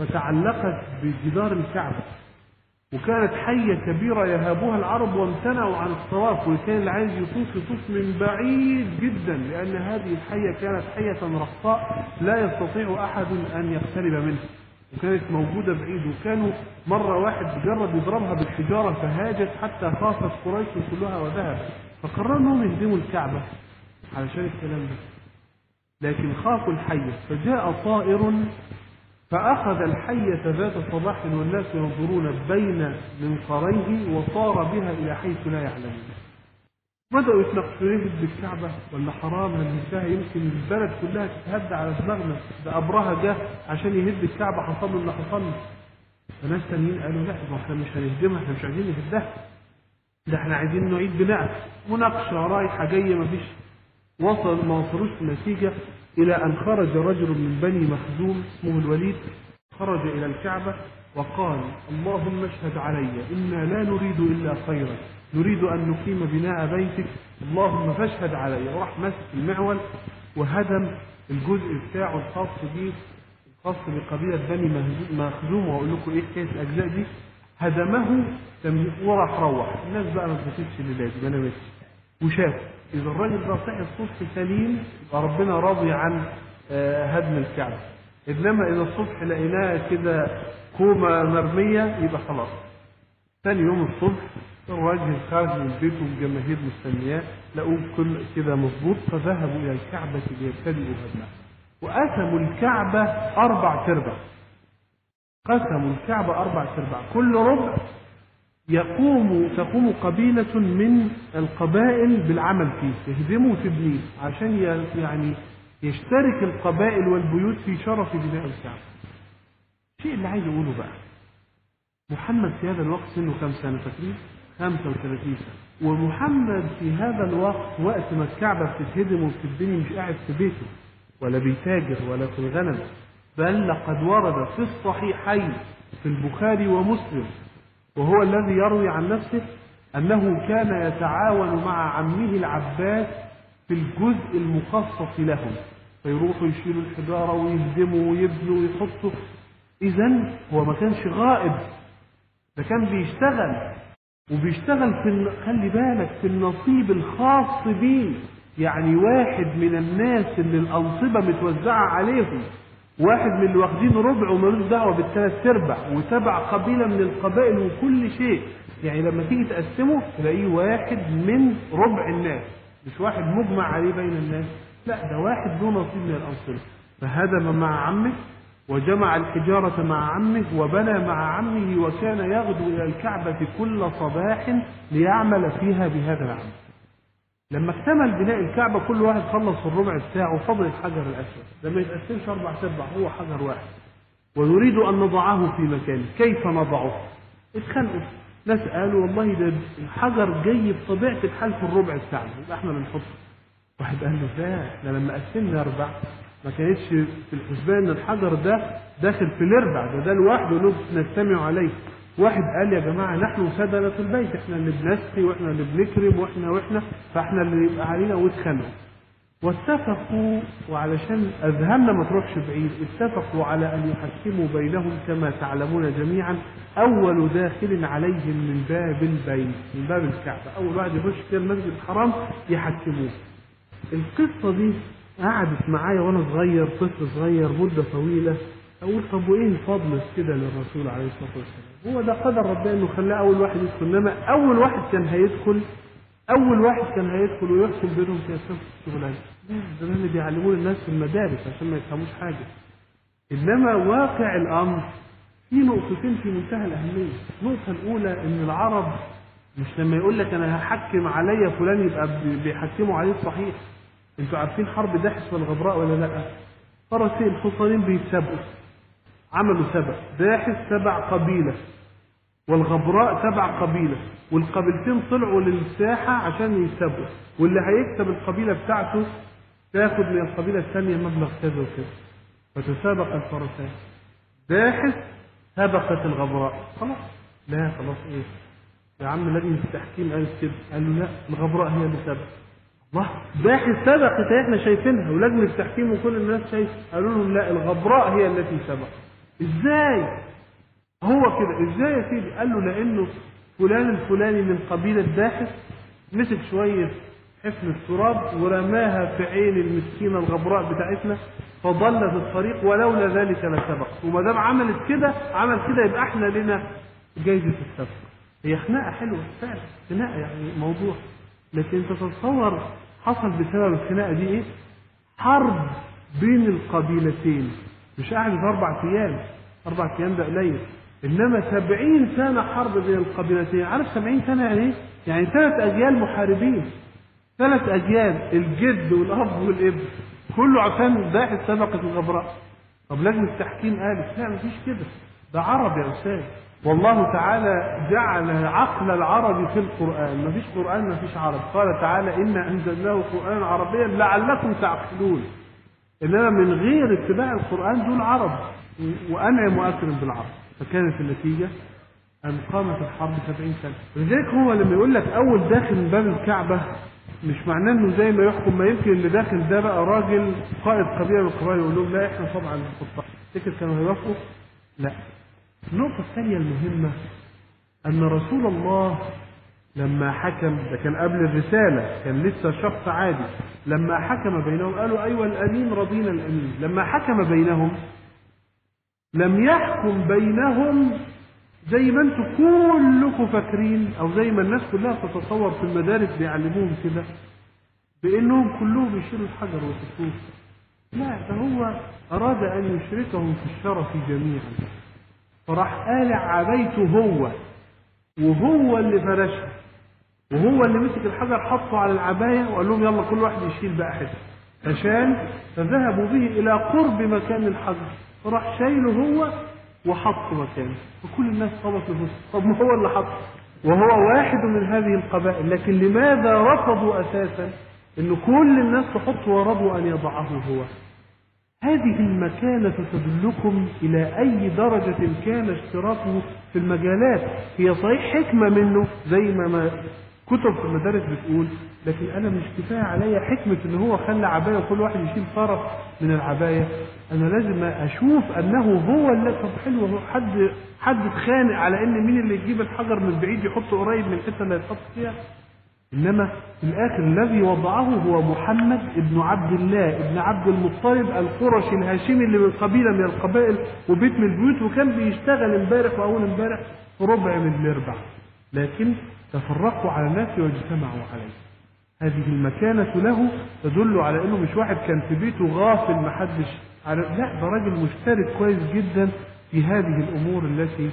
فتعلقت بجدار الكعبة وكانت حية كبيرة يهابها العرب وامتنعوا عن الطواف وكان اللي عايز يطوف يطوف من بعيد جدا لأن هذه الحية كانت حية رخاء لا يستطيع أحد أن يقترب منها وكانت موجودة بعيد وكانوا مرة واحد جرب يضربها بالحجارة فهاجت حتى خافت قريش كلها وذهب فقرروا انهم يهدموا الكعبة علشان الكلام ده لكن خافوا الحية فجاء طائر فأخذ الحية ذات صباح والناس ينظرون بين منقريه وصار بها إلى حيث لا يعلمون بدأوا يتناقشوا يهد بالكعبة ولا حرام نهدها يمكن البلد كلها تتهد على دماغنا ده أبرهة جه عشان يهد الكعبة حصل له اللي حصل له فناس تانيين قالوا لا ما احنا مش هنهدمها احنا مش عايزين نهدها ده احنا عايزين نعيد بناء مناقشة رايحة جاية مفيش وصل ما وصلوش النتيجة إلى أن خرج رجل من بني مخزوم اسمه الوليد خرج إلى الكعبة وقال اللهم اشهد علي إنا لا نريد إلا خيرا نريد أن نقيم بناء بيتك اللهم فاشهد علي وراح ماسك المعول وهدم الجزء بتاعه الخاص به الخاص بقبيلة بني مخزوم وأقول لكم إيه حكاية الأجزاء دي هدمه وراح روح الناس بقى ما تفتش الليلة دي ما نامتش وشاف إذا الراجل ده صحي الصبح سليم يبقى ربنا راضي عن هدم الكعبة إنما إذا الصبح لقيناها كده كومة مرمية يبقى خلاص ثاني يوم الصبح الراجل خارج من البيت والجماهير مستنياه لقوه كل كده مظبوط فذهبوا إلى الكعبة ليبتدئوا هدمها وقسموا الكعبة أربع تربع قسموا الكعبة أربع تربع كل ربع يقوم تقوم قبيلة من القبائل بالعمل فيه يهدموا وتبنيه عشان يعني يشترك القبائل والبيوت في شرف بناء الكعبة. الشيء اللي عايز أقوله بقى محمد في هذا الوقت سنه كم سنة فاكرين؟ 35 سنة ومحمد في هذا الوقت وقت ما الكعبة بتتهدم وبتتبني مش قاعد في بيته ولا بيتاجر ولا في الغنم بل لقد ورد في الصحيحين في البخاري ومسلم وهو الذي يروي عن نفسه أنه كان يتعاون مع عمه العباس في الجزء المخصص له فيروحوا يشيلوا الحجارة ويهدموا ويبنوا ويحطوا إذا هو ما كانش غائب ده كان بيشتغل وبيشتغل في خلي بالك في النصيب الخاص بيه يعني واحد من الناس اللي الأنصبة متوزعة عليهم واحد من اللي واخدين ربع ومالوش دعوه بالثلاث ارباع وتبع قبيله من القبائل وكل شيء يعني لما تيجي تقسمه تلاقيه واحد من ربع الناس مش واحد مجمع عليه بين الناس لا ده واحد له نصيب من الانصبه فهدم مع عمه وجمع الحجارة مع عمه وبنى مع عمه وكان يغدو إلى الكعبة كل صباح ليعمل فيها بهذا العمل لما اكتمل بناء الكعبة كل واحد خلص الربع بتاعه فضل الحجر الأسود ده ما يتقسمش أربع تربع هو حجر واحد ونريد أن نضعه في مكانه كيف نضعه؟ اتخانقوا ناس قالوا والله ده الحجر جاي بطبيعة الحال في الربع بتاعنا يبقى احنا بنحطه واحد قال له لا احنا لما قسمنا أربع ما كانتش في الحسبان ان الحجر ده داخل في الاربع ده ده لوحده نجتمع عليه واحد قال يا جماعة نحن سدنة البيت احنا اللي بنسقي واحنا اللي بنكرم واحنا واحنا فاحنا اللي يبقى علينا واتخانقوا واتفقوا وعلشان اذهاننا ما تروحش بعيد اتفقوا على ان يحكموا بينهم كما تعلمون جميعا اول داخل عليهم من باب البيت من باب الكعبه اول واحد يخش كده المسجد الحرام يحكموه القصه دي قعدت معايا وانا صغير طفل صغير مده طويله اقول طب وايه الفضل كده للرسول عليه الصلاه والسلام هو ده قدر ربنا انه خلاه اول واحد يدخل انما اول واحد كان هيدخل اول واحد كان هيدخل ويحكم بينهم في اساس الشغلانه ده اللي بيعلموه الناس في المدارس عشان ما يفهموش حاجه انما واقع الامر في نقطتين في منتهى الاهميه النقطه الاولى ان العرب مش لما يقول لك انا هحكم عليا فلان يبقى بيحكموا عليه الصحيح انتوا عارفين حرب داحس والغبراء ولا لا فرسين الحصانين بيتسابقوا عملوا سبع داحس تبع قبيلة والغبراء تبع قبيلة والقبيلتين طلعوا للساحة عشان يسابقوا واللي هيكسب القبيلة بتاعته تاخد من القبيلة الثانية مبلغ كذا وكذا فتسابق الفرسان داحس سبقت الغبراء خلاص لا خلاص ايه يا عم لجنة التحكيم قالت كده قال له لا الغبراء هي اللي سبقت الله داحس سبقت احنا شايفينها ولجنة التحكيم وكل الناس شايف قالوا لهم لا الغبراء هي التي سبقت ازاي هو كده ازاي يا سيدي قال له لانه فلان الفلاني من قبيله داحس مسك شويه حفن التراب ورماها في عين المسكينه الغبراء بتاعتنا فضلت الطريق ولولا ذلك لسبق وما دام عملت كده عمل كده يبقى احنا لنا جايزه السبق هي خناقه حلوه فعلا خناقه يعني موضوع لكن تتصور حصل بسبب الخناقه دي ايه؟ حرب بين القبيلتين مش قعدت اربع ايام اربع ايام ده قليل انما سبعين سنه حرب بين القبيلتين عارف سبعين سنه يعني ايه؟ يعني ثلاث اجيال محاربين ثلاث اجيال الجد والاب والابن كله عشان باحث سبقت الغبراء طب لجنه التحكيم قالت لا مفيش كده ده عرب يا استاذ والله تعالى جعل عقل العرب في القرآن مفيش قرآن مفيش عرب قال تعالى إنا أنزلناه قرآنا عربيا لعلكم تعقلون إنما من غير اتباع القرآن دول عرب وأنعم وأكرم بالعرب فكانت النتيجة أن قامت الحرب سبعين سنة ولذلك هو لما يقول لك أول داخل من باب الكعبة مش معناه انه زي ما يحكم ما يمكن اللي داخل ده بقى راجل قائد قبيله من القبائل يقول لهم لا احنا طبعا الخطه تفتكر كانوا هيوافقوا؟ لا النقطة الثانية المهمة أن رسول الله لما حكم ده كان قبل الرسالة كان لسه شخص عادي لما حكم بينهم قالوا أيوة الأمين رضينا الأمين لما حكم بينهم لم يحكم بينهم زي ما انتم كلكم فاكرين او زي ما الناس كلها تتصور في المدارس بيعلموهم كده بانهم كلهم يشيلوا الحجر ويحطوه لا ده هو اراد ان يشركهم في الشرف جميعا فراح قالع عبايته هو وهو اللي فرشها وهو اللي مسك الحجر حطه على العباية وقال لهم يلا كل واحد يشيل بقى حته عشان فذهبوا به إلى قرب مكان الحجر فراح شايله هو وحطه مكانه فكل الناس خبط نفسه طب ما هو اللي حطه وهو واحد من هذه القبائل لكن لماذا رفضوا أساسا أن كل الناس تحط ورضوا أن يضعه هو هذه المكانة تدلكم إلى أي درجة كان اشتراكه في المجالات هي صحيح حكمة منه زي ما, ما كتب في المدارس بتقول لكن أنا مش كفاية عليا حكمة إن هو خلى عباية وكل واحد يشيل طرف من العباية أنا لازم أشوف أنه هو اللي طب حلو هو حد حد اتخانق على إن مين اللي يجيب الحجر من بعيد يحطه قريب من الحتة اللي هيتحط فيها إنما في الآخر الذي وضعه هو محمد ابن عبد الله ابن عبد المطلب القرشي الهاشمي اللي من قبيلة من القبائل وبيت من البيوت وكان بيشتغل امبارح وأول امبارح في ربع من الأربع لكن تفرقوا على الناس واجتمعوا عليه هذه المكانة له تدل على انه مش واحد كان في بيته غافل محدش على لا ده راجل مشترك كويس جدا في هذه الامور التي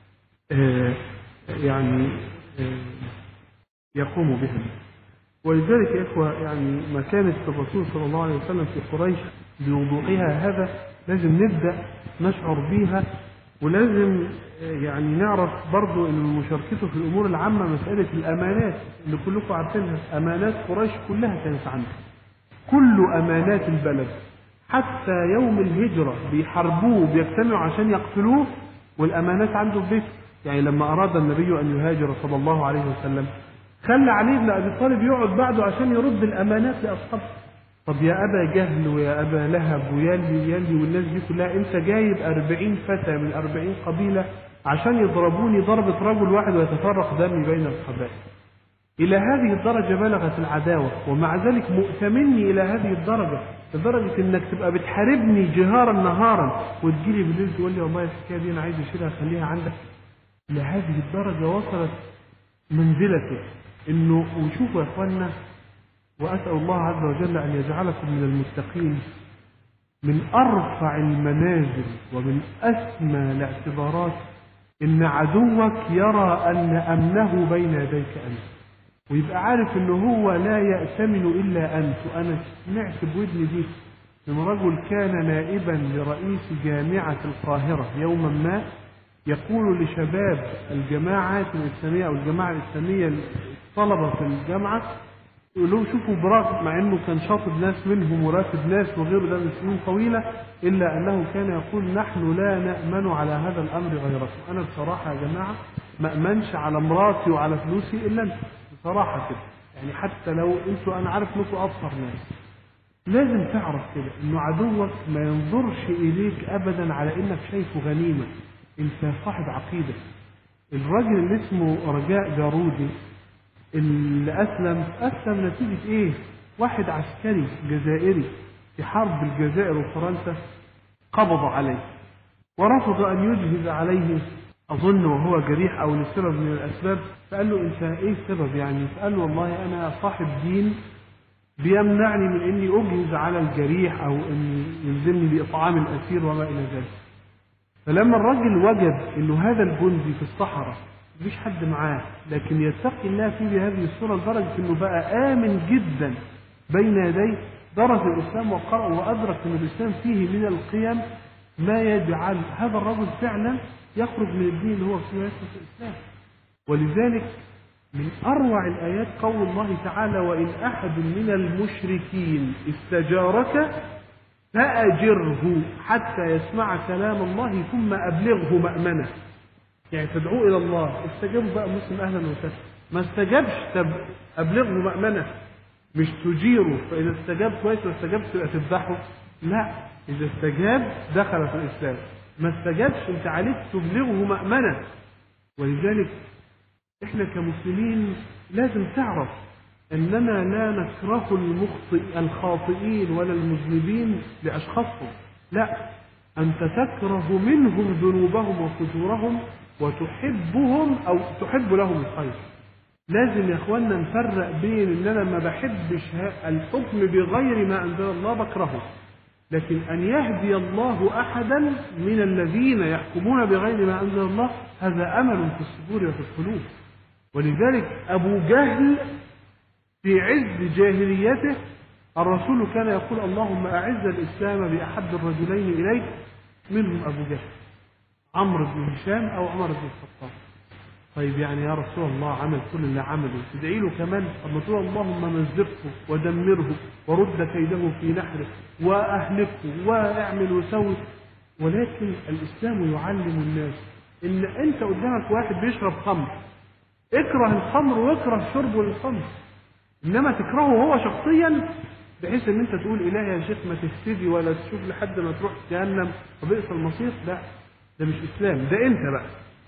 آه يعني آه يقوم بها ولذلك يا إخوة يعني مكانة الرسول صلى الله عليه وسلم في قريش بوضوحها هذا لازم نبدأ نشعر بيها ولازم يعني نعرف برضو ان مشاركته في الامور العامة مسألة الامانات اللي كلكم عارفينها امانات قريش كلها كانت عنده كل امانات البلد حتى يوم الهجرة بيحاربوه بيجتمعوا عشان يقتلوه والامانات عنده في بيته يعني لما اراد النبي ان يهاجر صلى الله عليه وسلم خلى علي بن ابي طالب يقعد بعده عشان يرد الامانات لاصحابه طب يا ابا جهل ويا ابا لهب ويلي يلي والناس دي كلها انت جايب أربعين فتى من أربعين قبيله عشان يضربوني ضربه رجل واحد ويتفرق دمي بين القبائل الى هذه الدرجه بلغت العداوه ومع ذلك مؤتمني الى هذه الدرجه لدرجه انك تبقى بتحاربني جهارا نهارا وتجيلي بالليل تقول لي والله الحكايه دي انا عايز اشيلها خليها عندك لهذه الدرجه وصلت منزلته انه وشوفوا يا اخوانا واسال الله عز وجل ان يجعلكم من المتقين من ارفع المنازل ومن اسمى الاعتبارات ان عدوك يرى ان امنه بين يديك انت ويبقى عارف ان هو لا يأتمن الا انت وانا سمعت بودني دي من رجل كان نائبا لرئيس جامعة القاهرة يوما ما يقول لشباب الجماعات الإسلامية أو الجماعة الإسلامية الطلبة في الجامعة يقول لهم شوفوا برغم مع انه كان شاطب ناس منهم وراتب ناس وغيره ده من سنين طويله الا انه كان يقول نحن لا نامن على هذا الامر غيركم، انا بصراحه يا جماعه ما امنش على مراتي وعلى فلوسي الا انتم، بصراحه كده، يعني حتى لو انتوا انا عارف انكم ابصر ناس. لازم تعرف كده انه عدوك ما ينظرش اليك ابدا على انك شايفه غنيمه انت صاحب عقيده الراجل اللي اسمه رجاء جارودي اللي اسلم اسلم نتيجه ايه واحد عسكري جزائري في حرب الجزائر وفرنسا قبض عليه ورفض ان يجهز عليه اظن وهو جريح او لسبب من الاسباب فقال له انت ايه السبب يعني فقال له والله انا صاحب دين بيمنعني من اني اجهز على الجريح او ان يلزمني باطعام الاسير وما الى ذلك فلما الرجل وجد انه هذا الجندي في الصحراء مفيش حد معاه لكن يتقي الله فيه بهذه الصوره لدرجه انه بقى امن جدا بين يديه درس الاسلام وقرأ وادرك ان الاسلام فيه من القيم ما يجعل هذا الرجل فعلا يخرج من الدين اللي هو فيه ويدخل في الاسلام ولذلك من اروع الايات قول الله تعالى وان احد من المشركين استجارك فاجره حتى يسمع كلام الله ثم ابلغه مامنه يعني تدعوه الى الله استجاب بقى مسلم اهلا وسهلا ما استجابش طب ابلغه مامنه مش تجيره فاذا استجاب كويس واستجاب تبقى تذبحه لا اذا استجاب دخل في الاسلام ما استجابش انت عليك تبلغه مامنه ولذلك احنا كمسلمين لازم تعرف اننا لا نكره المخطئ الخاطئين ولا المذنبين لاشخاصهم لا انت تكره منهم ذنوبهم وفجورهم وتحبهم او تحب لهم الخير لازم يا اخوانا نفرق بين ان انا ما بحبش الحكم بغير ما انزل الله بكرهه لكن ان يهدي الله احدا من الذين يحكمون بغير ما انزل الله هذا امل في الصدور وفي القلوب ولذلك ابو جهل في عز جاهليته الرسول كان يقول اللهم اعز الاسلام باحب الرجلين اليك منهم ابو جهل عمرو بن هشام او عمر بن الخطاب طيب يعني يا رسول الله عمل كل اللي عمله تدعي له كمان اما تقول اللهم مزقه ودمره ورد كيده في نحره واهلكه واعمل وسوي ولكن الاسلام يعلم الناس ان انت قدامك واحد بيشرب خمر اكره الخمر واكره شربه للخمر انما تكرهه هو شخصيا بحيث ان انت تقول الهي يا شيخ ما تهتدي ولا تشوف لحد ما تروح جهنم وبئس المصير لا ده مش اسلام ده انت بقى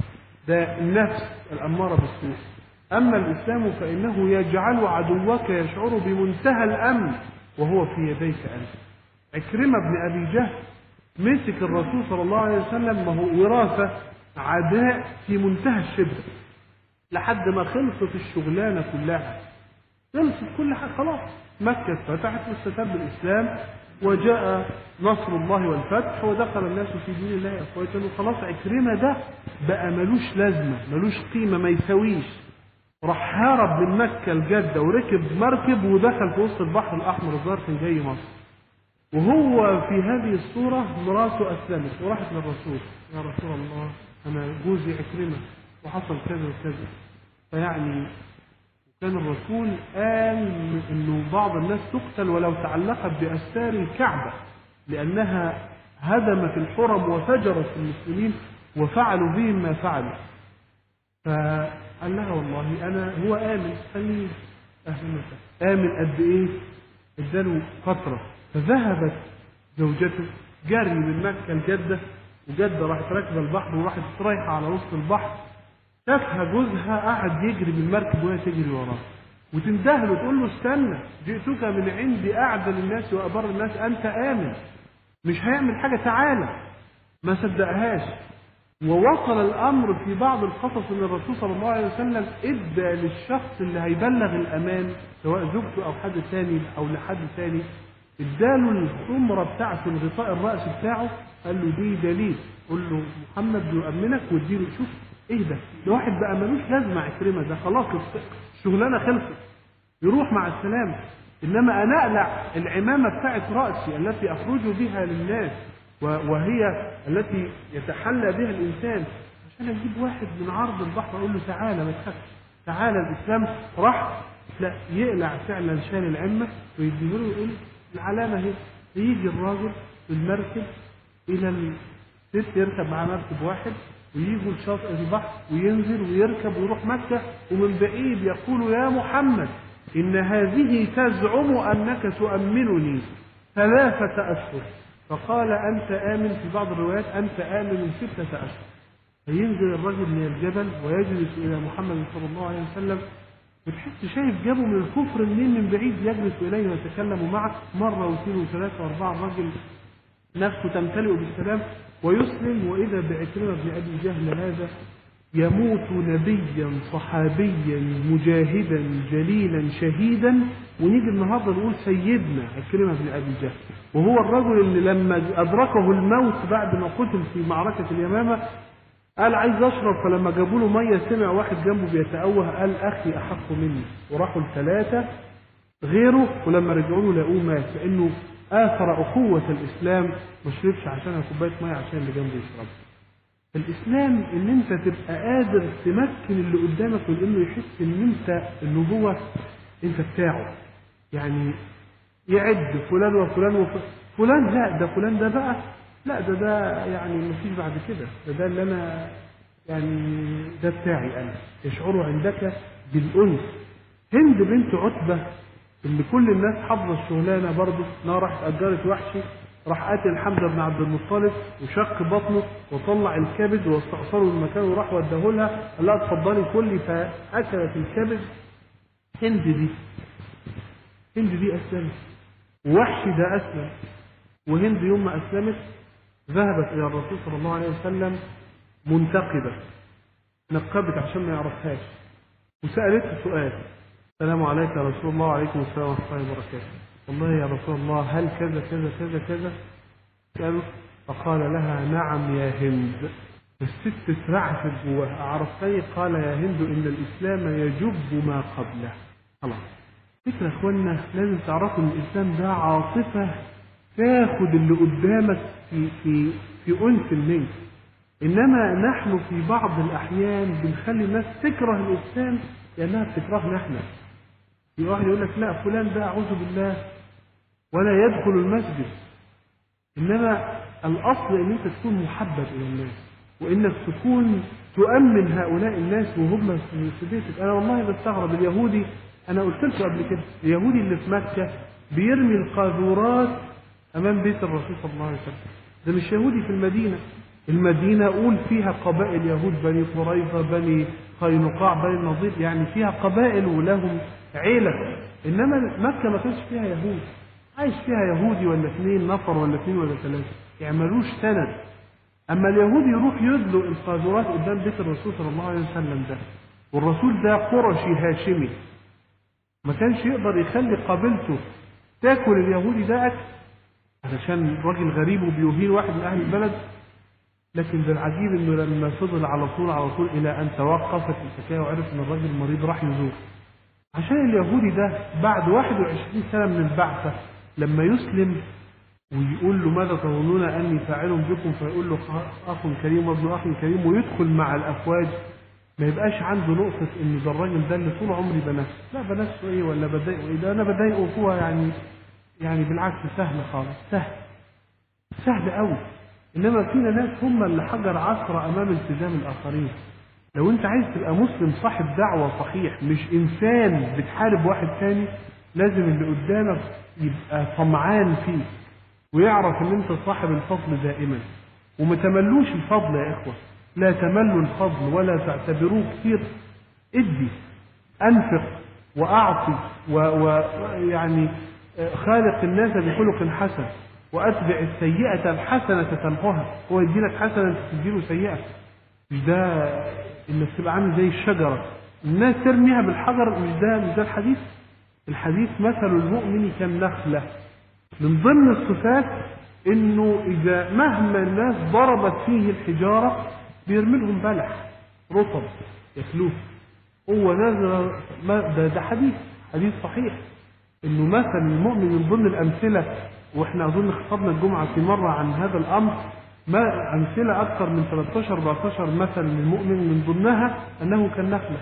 ده النفس الاماره بالسوء اما الاسلام فانه يجعل عدوك يشعر بمنتهى الامن وهو في يديك انت عكرمه بن ابي جهل مسك الرسول صلى الله عليه وسلم وهو وراثه عداء في منتهى الشده لحد ما خلصت الشغلانه كلها خلصت كل حاجه خلاص مكه اتفتحت واستتب الاسلام وجاء نصر الله والفتح ودخل الناس في دين الله افواجا وخلاص عكرمه ده بقى ملوش لازمه ملوش قيمه ما يساويش راح هرب من مكه لجده وركب مركب ودخل في وسط البحر الاحمر الظاهر كان جاي مصر وهو في هذه الصوره مراته اسلمت وراحت للرسول يا رسول الله انا جوزي عكرمه وحصل كذا وكذا فيعني كان الرسول قال انه بعض الناس تقتل ولو تعلقت باستار الكعبه لانها هدمت الحرم وفجرت المسلمين وفعلوا بهم ما فعلوا فقال لها والله انا هو امن خليه اهلا وسهلا امن قد ايه اداله فتره فذهبت زوجته جري من مكه لجده وجده راحت راكبه البحر وراحت رايحه على وسط البحر شافها جوزها قاعد يجري بالمركب وهي تجري وراه وتندهله وتقول له استنى جئتك من عندي اعدل الناس وابر الناس انت امن مش هيعمل حاجه تعالى ما صدقهاش ووصل الامر في بعض القصص ان الرسول صلى الله عليه وسلم ادى للشخص اللي هيبلغ الامان سواء زوجته او حد ثاني او لحد ثاني اداله الخمره بتاعته الغطاء الراس بتاعه قال له دي دليل قول له محمد بيؤمنك واديله شوف ايه ده؟ ده واحد بقى ملوش لازمه عكرمه ده خلاص الشغلانه خلصت يروح مع السلامه انما انا اقلع العمامه بتاعت راسي التي اخرج بها للناس وهي التي يتحلى بها الانسان عشان اجيب واحد من عرض البحر اقول له تعالى ما تخافش تعالى الاسلام راح لا يقلع فعلا شال العمه ويديه له ويقول العلامه هي يجي الراجل بالمركب الى الست يركب معاه مركب واحد ويجوا لشاطئ البحر وينزل ويركب ويروح مكة ومن بعيد يقول يا محمد إن هذه تزعم أنك تؤمنني ثلاثة أشهر فقال أنت آمن في بعض الروايات أنت آمن ستة أشهر فينزل الرجل من الجبل ويجلس إلى محمد صلى الله عليه وسلم وتحس شايف جابه من الكفر منين من بعيد يجلس إليه ويتكلم معه مرة واثنين وثلاثة وأربعة الرجل نفسه تمتلئ بالسلام ويسلم وإذا بعكرمة بن أبي جهل هذا يموت نبيا صحابيا مجاهدا جليلا شهيدا ونيجي النهارده نقول سيدنا عكرمة بن أبي جهل وهو الرجل اللي لما أدركه الموت بعد ما قتل في معركة اليمامة قال عايز اشرب فلما جابوا له ميه سمع واحد جنبه بيتأوه قال اخي احق مني وراحوا الثلاثه غيره ولما رجعوا له لقوه مات لانه اثر اخوه الاسلام ما شربش عشانها كوبايه ميه عشان اللي جنبه يشرب الاسلام ان انت تبقى قادر تمكن اللي قدامك من انه يحس ان انت اللي هو انت بتاعه يعني يعد فلان وفلان وفلان فلان لا ده فلان ده بقى لا ده ده يعني مفيش بعد كده ده ده اللي انا يعني ده بتاعي انا يشعر عندك بالانس هند بنت عتبه اللي كل الناس حافظه الشغلانه برضه انها راحت اجرت وحشي راح قاتل حمزه بن عبد المطلب وشق بطنه وطلع الكبد واستأصله من مكانه وراح وداه لها قال لها اتفضلي كلي فاكلت الكبد هند دي هند دي اسلمت ووحشي ده اسلم وهند يوم ما اسلمت ذهبت الى الرسول صلى الله عليه وسلم منتقبه نقبت عشان ما يعرفهاش وسالته سؤال السلام عليك يا رسول الله وعليكم السلام ورحمه الله وبركاته والله يا رسول الله هل كذا كذا كذا كذا قالوا فقال لها نعم يا هند الست اترعشت جواها اعرفتني قال يا هند ان الاسلام يجب ما قبله خلاص فكرة يا اخوانا لازم تعرفوا ان الاسلام ده عاطفة تاخد اللي قدامك في في في انس منك انما نحن في بعض الاحيان بنخلي الناس تكره الاسلام لانها بتكرهنا احنا في واحد يقول لك لا فلان ده اعوذ بالله ولا يدخل المسجد انما الاصل ان انت تكون محبب الى الناس وانك تكون تؤمن هؤلاء الناس وهم في بيتك انا والله بستغرب اليهودي انا قلت لكم قبل كده اليهودي اللي في مكه بيرمي القاذورات امام بيت الرسول صلى الله عليه وسلم ده مش يهودي في المدينه المدينه قول فيها قبائل يهود بني قريظه بني قينقاع بني النضير يعني فيها قبائل ولهم عيله انما مكه ما كانش فيها يهود عايش فيها يهودي ولا اثنين نفر ولا اثنين ولا ثلاثه يعملوش سند اما اليهودي يروح يدلق القاذورات قدام بيت الرسول صلى الله عليه وسلم ده والرسول ده قرشي هاشمي ما كانش يقدر يخلي قبيلته تاكل اليهودي ده اكل علشان راجل غريب وبيهين واحد من اهل البلد لكن ده العجيب انه لما فضل على طول على طول الى ان توقفت الحكايه وعرف ان الراجل المريض راح يزور عشان اليهودي ده بعد 21 سنه من البعثه لما يسلم ويقول له ماذا تظنون اني فاعل بكم فيقول له اخ كريم وابن اخ كريم ويدخل مع الافواج ما يبقاش عنده نقطة إن ده الراجل ده اللي طول عمري بنفسه، لا بنفسه إيه ولا بضايقه إيه ده أنا بضايقه هو يعني يعني بالعكس سهل خالص سهل سهل قوي إنما فينا ناس هم اللي حجر عثرة أمام التزام الآخرين لو أنت عايز تبقى مسلم صاحب دعوة صحيح مش إنسان بتحارب واحد تاني لازم اللي قدامك يبقى طمعان فيك ويعرف إن أنت صاحب الفضل دائما وما تملوش الفضل يا إخوة لا تملوا الفضل ولا تعتبروه كثير ادي انفق واعطي ويعني خالق الناس بخلق حسن واتبع السيئه الحسنه تمحوها هو يدي لك حسنه انت تديله سيئه مش ده انك تبقى عامل زي الشجره الناس ترميها بالحجر مش ده مش ده الحديث الحديث مثل المؤمن كالنخله من ضمن الصفات انه اذا مهما الناس ضربت فيه الحجاره بيرمي لهم بلح رطب ياكلوه هو نازل ده, ده حديث حديث صحيح انه مثل المؤمن من ضمن الامثله واحنا اظن خطبنا الجمعه في مره عن هذا الامر ما امثله اكثر من 13 14 مثل للمؤمن من ضمنها انه كالنخله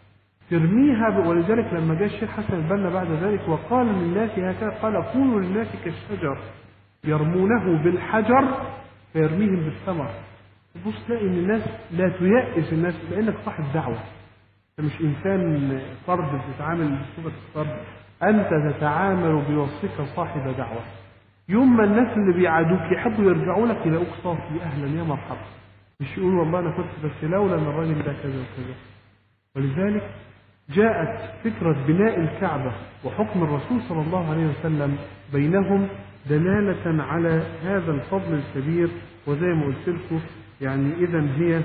ترميها ولذلك لما جاء الشيخ حسن البنا بعد ذلك وقال للناس هكذا قال كونوا للناس كالشجر يرمونه بالحجر فيرميهم بالثمر تبص تلاقي ان الناس لا تيأس الناس لانك صاحب دعوه انت مش انسان فرد بتتعامل بصفه الفرد انت تتعامل بوصفك صاحب دعوه يوم ما الناس اللي بيعادوك يحبوا يرجعوا لك يلاقوك صافي اهلا يا مرحبا مش يقول والله انا كنت بس لولا ان الراجل ده كذا وكذا ولذلك جاءت فكرة بناء الكعبة وحكم الرسول صلى الله عليه وسلم بينهم دلالة على هذا الفضل الكبير وزي ما قلت لكم يعني إذا هي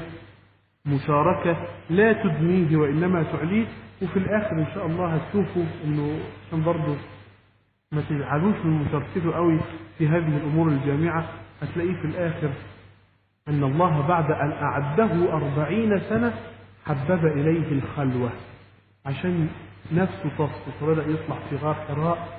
مشاركة لا تدنيه وإنما تعليه وفي الآخر إن شاء الله هتشوفوا إنه عشان برضه ما تزعلوش من مشاركته قوي في هذه الأمور الجامعة هتلاقيه في الآخر أن الله بعد أن أعده أربعين سنة حبب إليه الخلوة عشان نفسه تصفت وبدأ يطلع في غار حراء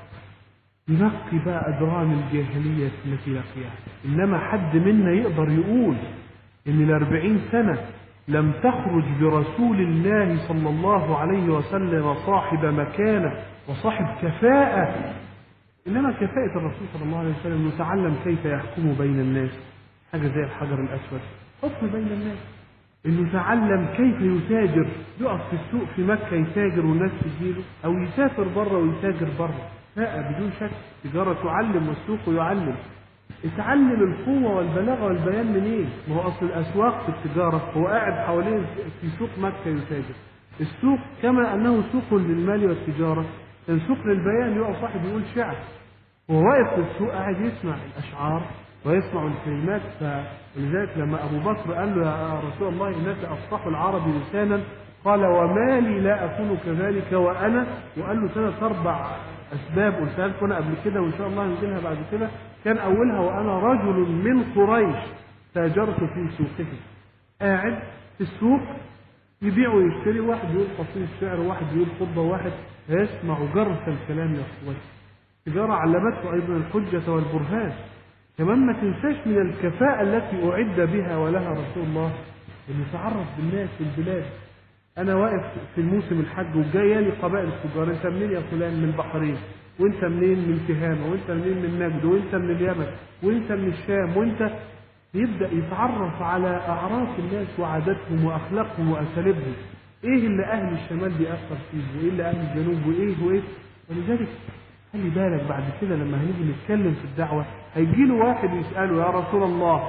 ينقي بقى أجرام الجاهلية التي لقيها إنما حد منا يقدر يقول إن الأربعين سنة لم تخرج برسول الله صلى الله عليه وسلم صاحب مكانة وصاحب كفاءة إنما كفاءة الرسول صلى الله عليه وسلم أنه تعلم كيف يحكم بين الناس حاجة زي الحجر الأسود حكم بين الناس انه تعلم كيف يتاجر يقف في السوق في مكة يتاجر والناس تجيله او يسافر بره ويتاجر بره لا بدون شك التجارة تعلم والسوق يعلم اتعلم القوة والبلاغة والبيان منين؟ ما هو أصل الأسواق في التجارة هو قاعد حوالين في سوق مكة يتاجر. السوق كما أنه سوق للمال والتجارة كان سوق للبيان يقف واحد يقول شعر. هو واقف في السوق قاعد يسمع الأشعار ويسمع الكلمات فلذلك لما أبو بكر قال له يا رسول الله إنك أفصح العرب لسانا قال وما لي لا أكون كذلك وأنا وقال له ثلاث أربع أسباب قلتها لكم أنا قبل كده وإن شاء الله هنجيلها بعد كده كان أولها وأنا رجل من قريش تاجرت في سوقه قاعد في السوق يبيع ويشتري واحد يقول قصيد شعر واحد يقول خطبة واحد يسمع جرس الكلام يا اخوتي التجارة علمته أيضا الحجة والبرهان كمان ما تنساش من الكفاءة التي أعد بها ولها رسول الله أن يتعرف بالناس في البلاد أنا واقف في الموسم الحج وجاية لي قبائل التجار أنت منين يا فلان من البحرين وأنت منين من تهامة وأنت منين من نجد وأنت من اليمن وأنت من الشام وأنت يبدأ يتعرف على أعراف الناس وعاداتهم وأخلاقهم وأساليبهم إيه اللي أهل الشمال بيأثر فيه وإيه اللي أهل الجنوب وإيه وإيه ولذلك خلي بالك بعد كده لما هنيجي نتكلم في الدعوة هيجي له واحد يسأله يا رسول الله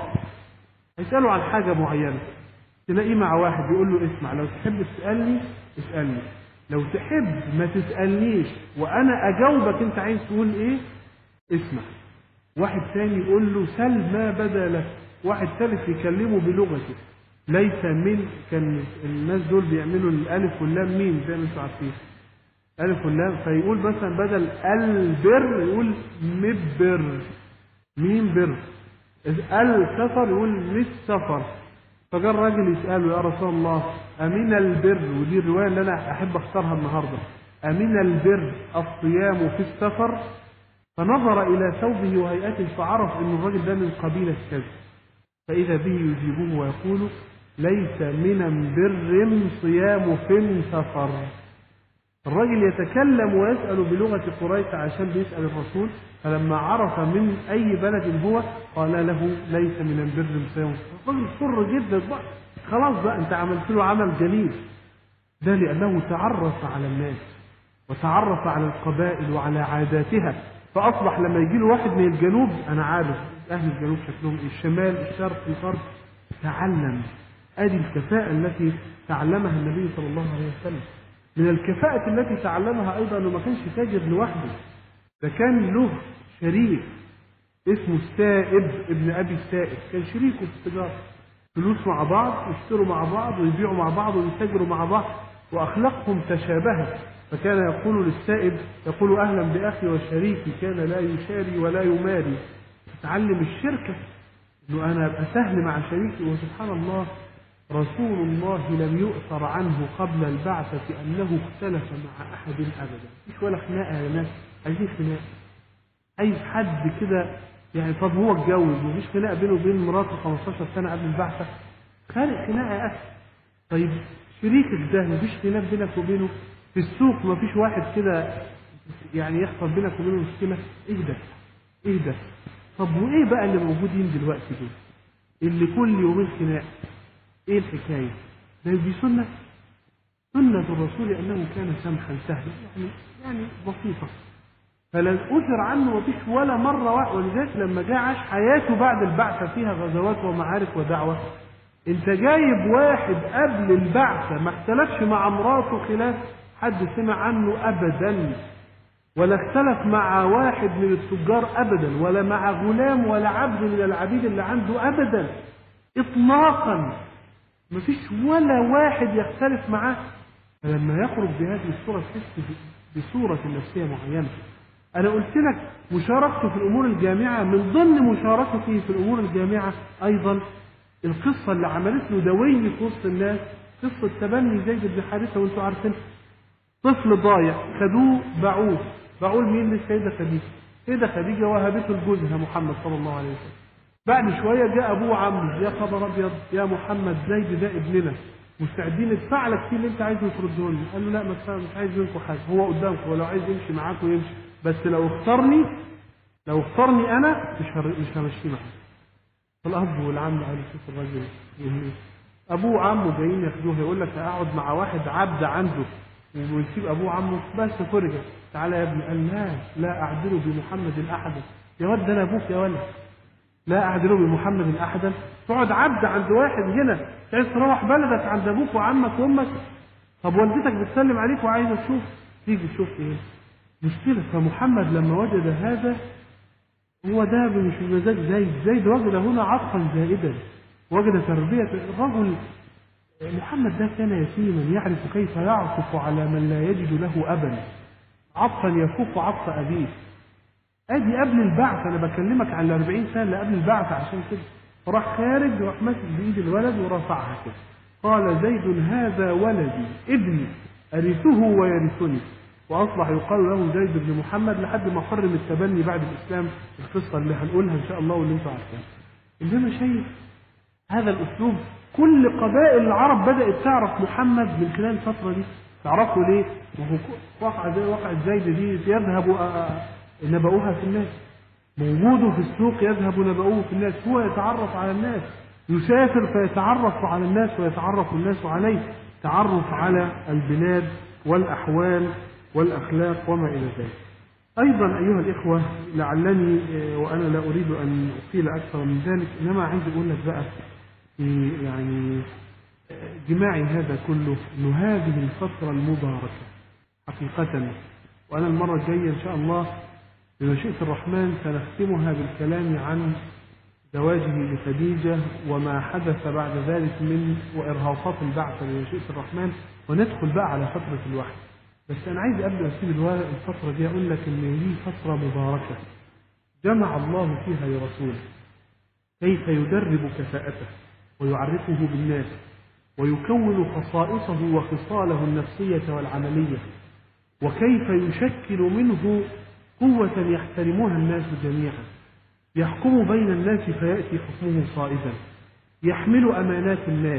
هيسأله عن حاجة معينة تلاقيه مع واحد يقول له اسمع لو تحب تسألني اسألني لو تحب ما تسألنيش وأنا أجاوبك أنت عايز تقول إيه اسمع واحد ثاني يقول له سل ما بدا لك واحد ثالث يكلمه بلغته ليس من كان الناس دول بيعملوا الالف واللام مين زي ما انتم عارفين الف واللام فيقول مثلا بدل البر يقول مبر مين بر السفر يقول مش سفر فجاء الراجل يسأله يا رسول الله أمين البر ودي الرواية اللي أنا أحب أختارها النهاردة أمين البر الصيام في السفر فنظر إلى ثوبه وهيئته فعرف أن الرجل ده من قبيلة كذا فإذا به يجيبه ويقول ليس من بر صيام في سفر الرجل يتكلم ويسأل بلغة قريش عشان بيسأل الرسول فلما عرف من أي بلد هو قال له ليس من البر صيام الرجل سر جدا بقى خلاص بقى أنت عملت له عمل جليل ده لأنه تعرف على الناس وتعرف على القبائل وعلى عاداتها فأصبح لما يجي له واحد من الجنوب أنا عارف أهل الجنوب شكلهم إيه الشمال الشرق الغرب تعلم أدي الكفاءة التي تعلمها النبي صلى الله عليه وسلم من الكفاءة التي تعلمها أيضا أنه ما كانش تاجر لوحده ده كان له شريك اسمه السائب ابن أبي السائب كان شريكه في التجارة فلوس مع بعض يشتروا مع بعض ويبيعوا مع بعض ويتاجروا مع بعض وأخلاقهم تشابهت فكان يقول للسائب يقول أهلا بأخي وشريكي كان لا يشاري ولا يماري تعلم الشركة أنه أنا أبقى سهل مع شريكي وسبحان الله رسول الله لم يؤثر عنه قبل البعثة أنه اختلف مع أحد أبدا مش ولا خناقة يا ناس عايزين خناقة عايز حد كده يعني طب هو اتجوز مفيش خناقة بينه وبين مراته 15 سنة قبل البعثة خارق خناقة يا أخي طيب شريكك ده مفيش خلاف بينك وبينه في السوق مفيش واحد كده يعني يحصل بينك وبينه مشكلة اهدى اهدى طب وايه بقى اللي موجودين دلوقتي دول اللي كل يومين خناقة ايه الحكاية ده دي سنة سنة الرسول أنه كان سمحا سهلا يعني يعني بسيطة فلا أثر عنه مفيش ولا مرة واحدة ولذلك لما جاء عاش حياته بعد البعثة فيها غزوات ومعارك ودعوة انت جايب واحد قبل البعثة ما اختلفش مع مراته خلاف حد سمع عنه ابدا ولا اختلف مع واحد من التجار ابدا ولا مع غلام ولا عبد من العبيد اللي عنده ابدا اطلاقا مفيش ولا واحد يختلف معاه فلما يخرج بهذه الصورة تحس بصورة نفسية معينة أنا قلت لك مشاركته في الأمور الجامعة من ضمن مشاركته في الأمور الجامعة أيضا القصة اللي عملت له دوي في وسط الناس قصة تبني زيد بن حارثة وأنتم عارفين طفل ضايع خدوه باعوه باعوه لمين للسيدة خديجة السيدة خديجة وهبته لجوزها محمد صلى الله عليه وسلم بعد شوية جاء أبوه عمه يا خبر أبيض يا محمد زيد ده ابننا مستعدين ندفع لك فيه اللي أنت عايزه ترده لنا قال له لا ما تدفع- مش عايز منكم حاجة هو قدامكم ولو عايز يمشي معاكم يمشي بس لو اختارني لو اختارني أنا مش هر- مش همشيه معاك الأب والعم قالوا شوف الراجل يقول إيه. أبوه وعمه جايين ياخدوه يقول لك أقعد مع واحد عبد عنده ويسيب أبوه وعمه بس فرجة تعالى يا ابني قال لا لا أعدل بمحمد أحدا يا ولد ده أنا أبوك يا ولد لا أعدل بمحمد أحدا تقعد عبد عند واحد هنا عايز تروح بلدك عند أبوك وعمك وأمك طب والدتك بتسلم عليك وعايزة تشوف تيجي تشوف إيه مشكلة فمحمد لما وجد هذا هو ده مش بمزاج زيد زيد وجد هنا عطفا زائدا وجد تربية الرجل محمد ده كان يتيما يعرف كيف يعطف على من لا يجد له أبا عطفا يفوق عطف أبيه ادي قبل البعث انا بكلمك عن الأربعين سنه اللي قبل البعث عشان كده فراح خارج وراح ماسك بايد الولد ورفعها كده قال زيد هذا ولدي ابني ارثه ويرثني واصبح يقال له زيد بن محمد لحد ما حرم التبني بعد الاسلام القصه اللي هنقولها ان شاء الله واللي انتم عارفينها انما شايف هذا الاسلوب كل قبائل العرب بدات تعرف محمد من خلال الفتره دي تعرفوا ليه؟ ما هو واقع زي واقع زيد دي يذهب آه، نبأها في الناس موجوده في السوق يذهب نبأه في الناس هو يتعرف على الناس يسافر فيتعرف على الناس ويتعرف الناس عليه تعرف على البلاد والأحوال والأخلاق وما إلى ذلك أيضا أيها الإخوة لعلني آه، وأنا لا أريد أن أطيل أكثر من ذلك إنما عايز أقول لك بقى في يعني آه، جماعي هذا كله أن هذه الفترة المباركة حقيقة وأنا المرة الجاية إن شاء الله بمشيئة الرحمن سنختمها بالكلام عن زواجه لخديجة وما حدث بعد ذلك من وإرهاصات البعثة بمشيئة الرحمن وندخل بقى على فترة الوحي بس أنا عايز قبل ما أسيب الوا- الفترة دي أقول لك إن دي فترة مباركة جمع الله فيها لرسوله كيف يدرب كفاءته ويعرفه بالناس ويكون خصائصه وخصاله النفسية والعملية وكيف يشكل منه قوة يحترمها الناس جميعا يحكم بين الناس فيأتي حكمه صائبا يحمل أمانات الناس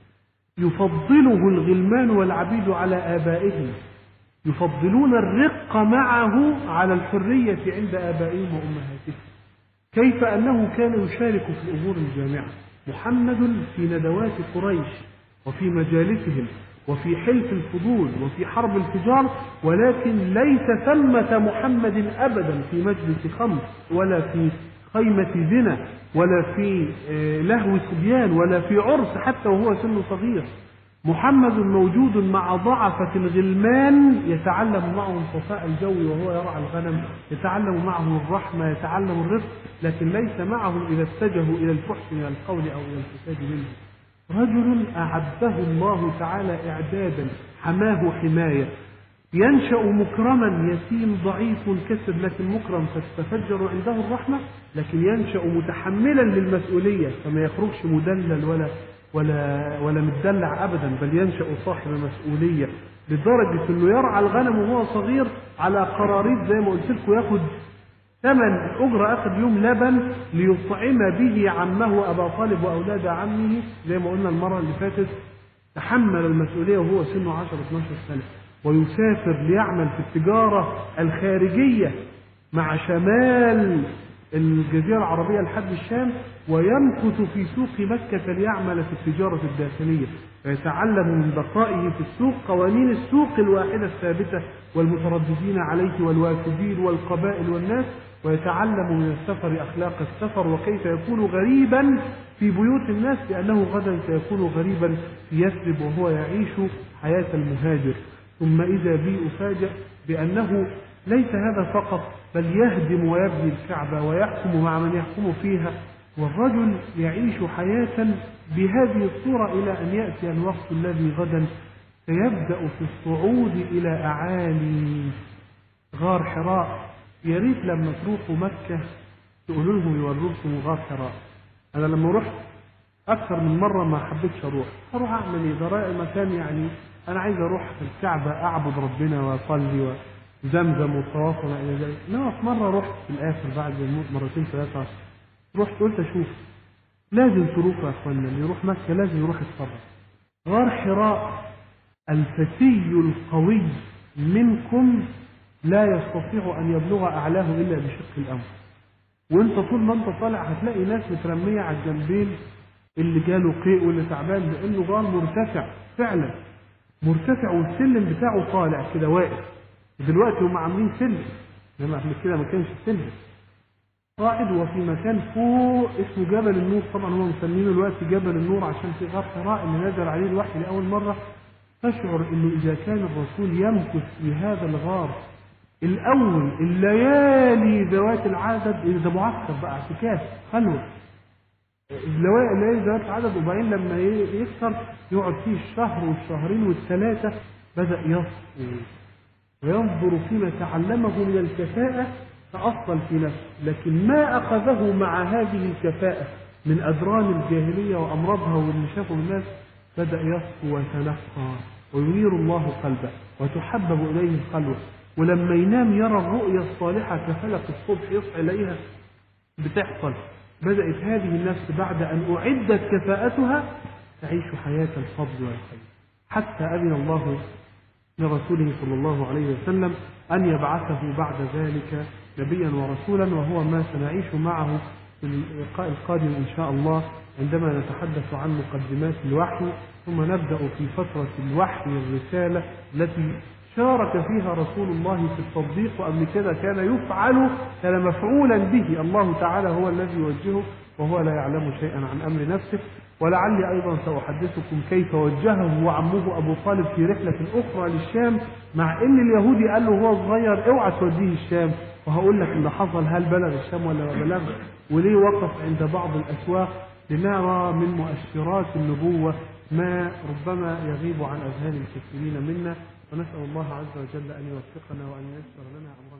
يفضله الغلمان والعبيد على آبائهم يفضلون الرق معه على الحرية عند آبائهم وأمهاتهم كيف أنه كان يشارك في الأمور الجامعة محمد في ندوات قريش وفي مجالسهم وفي حلف الفضول وفي حرب الفجار ولكن ليس ثمة محمد أبدا في مجلس خمر ولا في خيمة زنا ولا في آه، لهو صبيان ولا في عرس حتى وهو سن صغير محمد موجود مع ضعفة الغلمان يتعلم معهم صفاء الجو وهو يرعى الغنم يتعلم معهم الرحمة يتعلم الرفق لكن ليس معهم إذا اتجهوا إلى الفحش من القول أو إلى الفساد منه رجل أعده الله تعالى إعدادا حماه حماية ينشأ مكرما يتيم ضعيف منكسر لكن مكرم فتتفجر عنده الرحمة لكن ينشأ متحملا للمسؤولية فما يخرجش مدلل ولا ولا ولا متدلع أبدا بل ينشأ صاحب مسؤولية لدرجة انه يرعى الغنم وهو صغير على قراريط زي ما قلت لكم ياخد ثمن الأجرة آخر يوم لبن ليطعم به عمه أبا طالب وأولاد عمه زي ما قلنا المرة اللي فاتت تحمل المسؤولية وهو سنه 10 12 سنة ويسافر ليعمل في التجارة الخارجية مع شمال الجزيرة العربية لحد الشام ويمكث في سوق مكة ليعمل في التجارة الداخلية فيتعلم من بقائه في السوق قوانين السوق الواحدة الثابتة والمترددين عليه والوافدين والقبائل والناس ويتعلم من السفر أخلاق السفر وكيف يكون غريبا في بيوت الناس لأنه غدا سيكون غريبا في يثرب وهو يعيش حياة المهاجر ثم إذا بي أفاجأ بأنه ليس هذا فقط بل يهدم ويبني الكعبة ويحكم مع من يحكم فيها والرجل يعيش حياة بهذه الصورة إلى أن يأتي الوقت الذي غدا سيبدأ في الصعود إلى أعالي غار حراء يا ريت لما تروحوا مكة تقولوا لهم يوروكم غار حراء أنا لما رحت أكثر من مرة ما حبيتش أروح أروح أعمل إيه ده رأي مكان يعني أنا عايز أروح في الكعبة أعبد ربنا وأصلي وزمزم والطواف وما إلى ذلك إنما في مرة رحت في الآخر بعد الموت مرتين ثلاثة رحت قلت أشوف لازم تروحوا يا إخوانا اللي يروح مكة لازم يروح يتفرج غار حراء الفتي القوي منكم لا يستطيع أن يبلغ أعلاه إلا بشق الأمر وانت طول ما انت طالع هتلاقي ناس مترمية على الجنبين اللي جاله قيء واللي تعبان لانه غار مرتفع فعلا مرتفع والسلم بتاعه طالع كده واقف دلوقتي هم عاملين سلم انما قبل كده ما كانش سلم قاعد وفي مكان فوق اسمه جبل النور طبعا هم مسمينه دلوقتي جبل النور عشان في غار حراء اللي نزل عليه الوحي لاول مره تشعر انه اذا كان الرسول يمكث في هذا الغار الاول الليالي ذوات العدد ده معسكر بقى اعتكاف خلوه الليالي ذوات العدد وبعدين لما يكثر يقعد فيه الشهر والشهرين والثلاثه بدا يصفو وينظر فيما تعلمه من الكفاءه تأصل في نفسه لكن ما أخذه مع هذه الكفاءة من أدران الجاهلية وأمراضها واللي شافه الناس بدأ يصفو ويتنقى وينير الله قلبه وتحبب إليه الخلوة ولما ينام يرى الرؤيا الصالحة كفلق الصبح يصحى إليها بتحصل بدأت هذه النفس بعد أن أعدت كفاءتها تعيش حياة الفضل والخير حتى أذن الله لرسوله صلى الله عليه وسلم أن يبعثه بعد ذلك نبيا ورسولا وهو ما سنعيش معه في اللقاء القادم إن شاء الله عندما نتحدث عن مقدمات الوحي ثم نبدأ في فترة الوحي الرسالة التي شارك فيها رسول الله في التصديق وقبل كده كان يفعل كان مفعولا به الله تعالى هو الذي يوجهه وهو لا يعلم شيئا عن أمر نفسه ولعلي أيضا سأحدثكم كيف وجهه وعمه أبو طالب في رحلة أخرى للشام مع أن اليهودي قال له هو صغير اوعى توديه الشام وهقول لك اللي حصل هل بلغ الشام ولا ما بلغ وليه وقف عند بعض الأسواق لنرى من مؤشرات النبوة ما ربما يغيب عن أذهان الكثيرين منا ونسأل الله عز وجل أن يوفقنا وأن ييسر لنا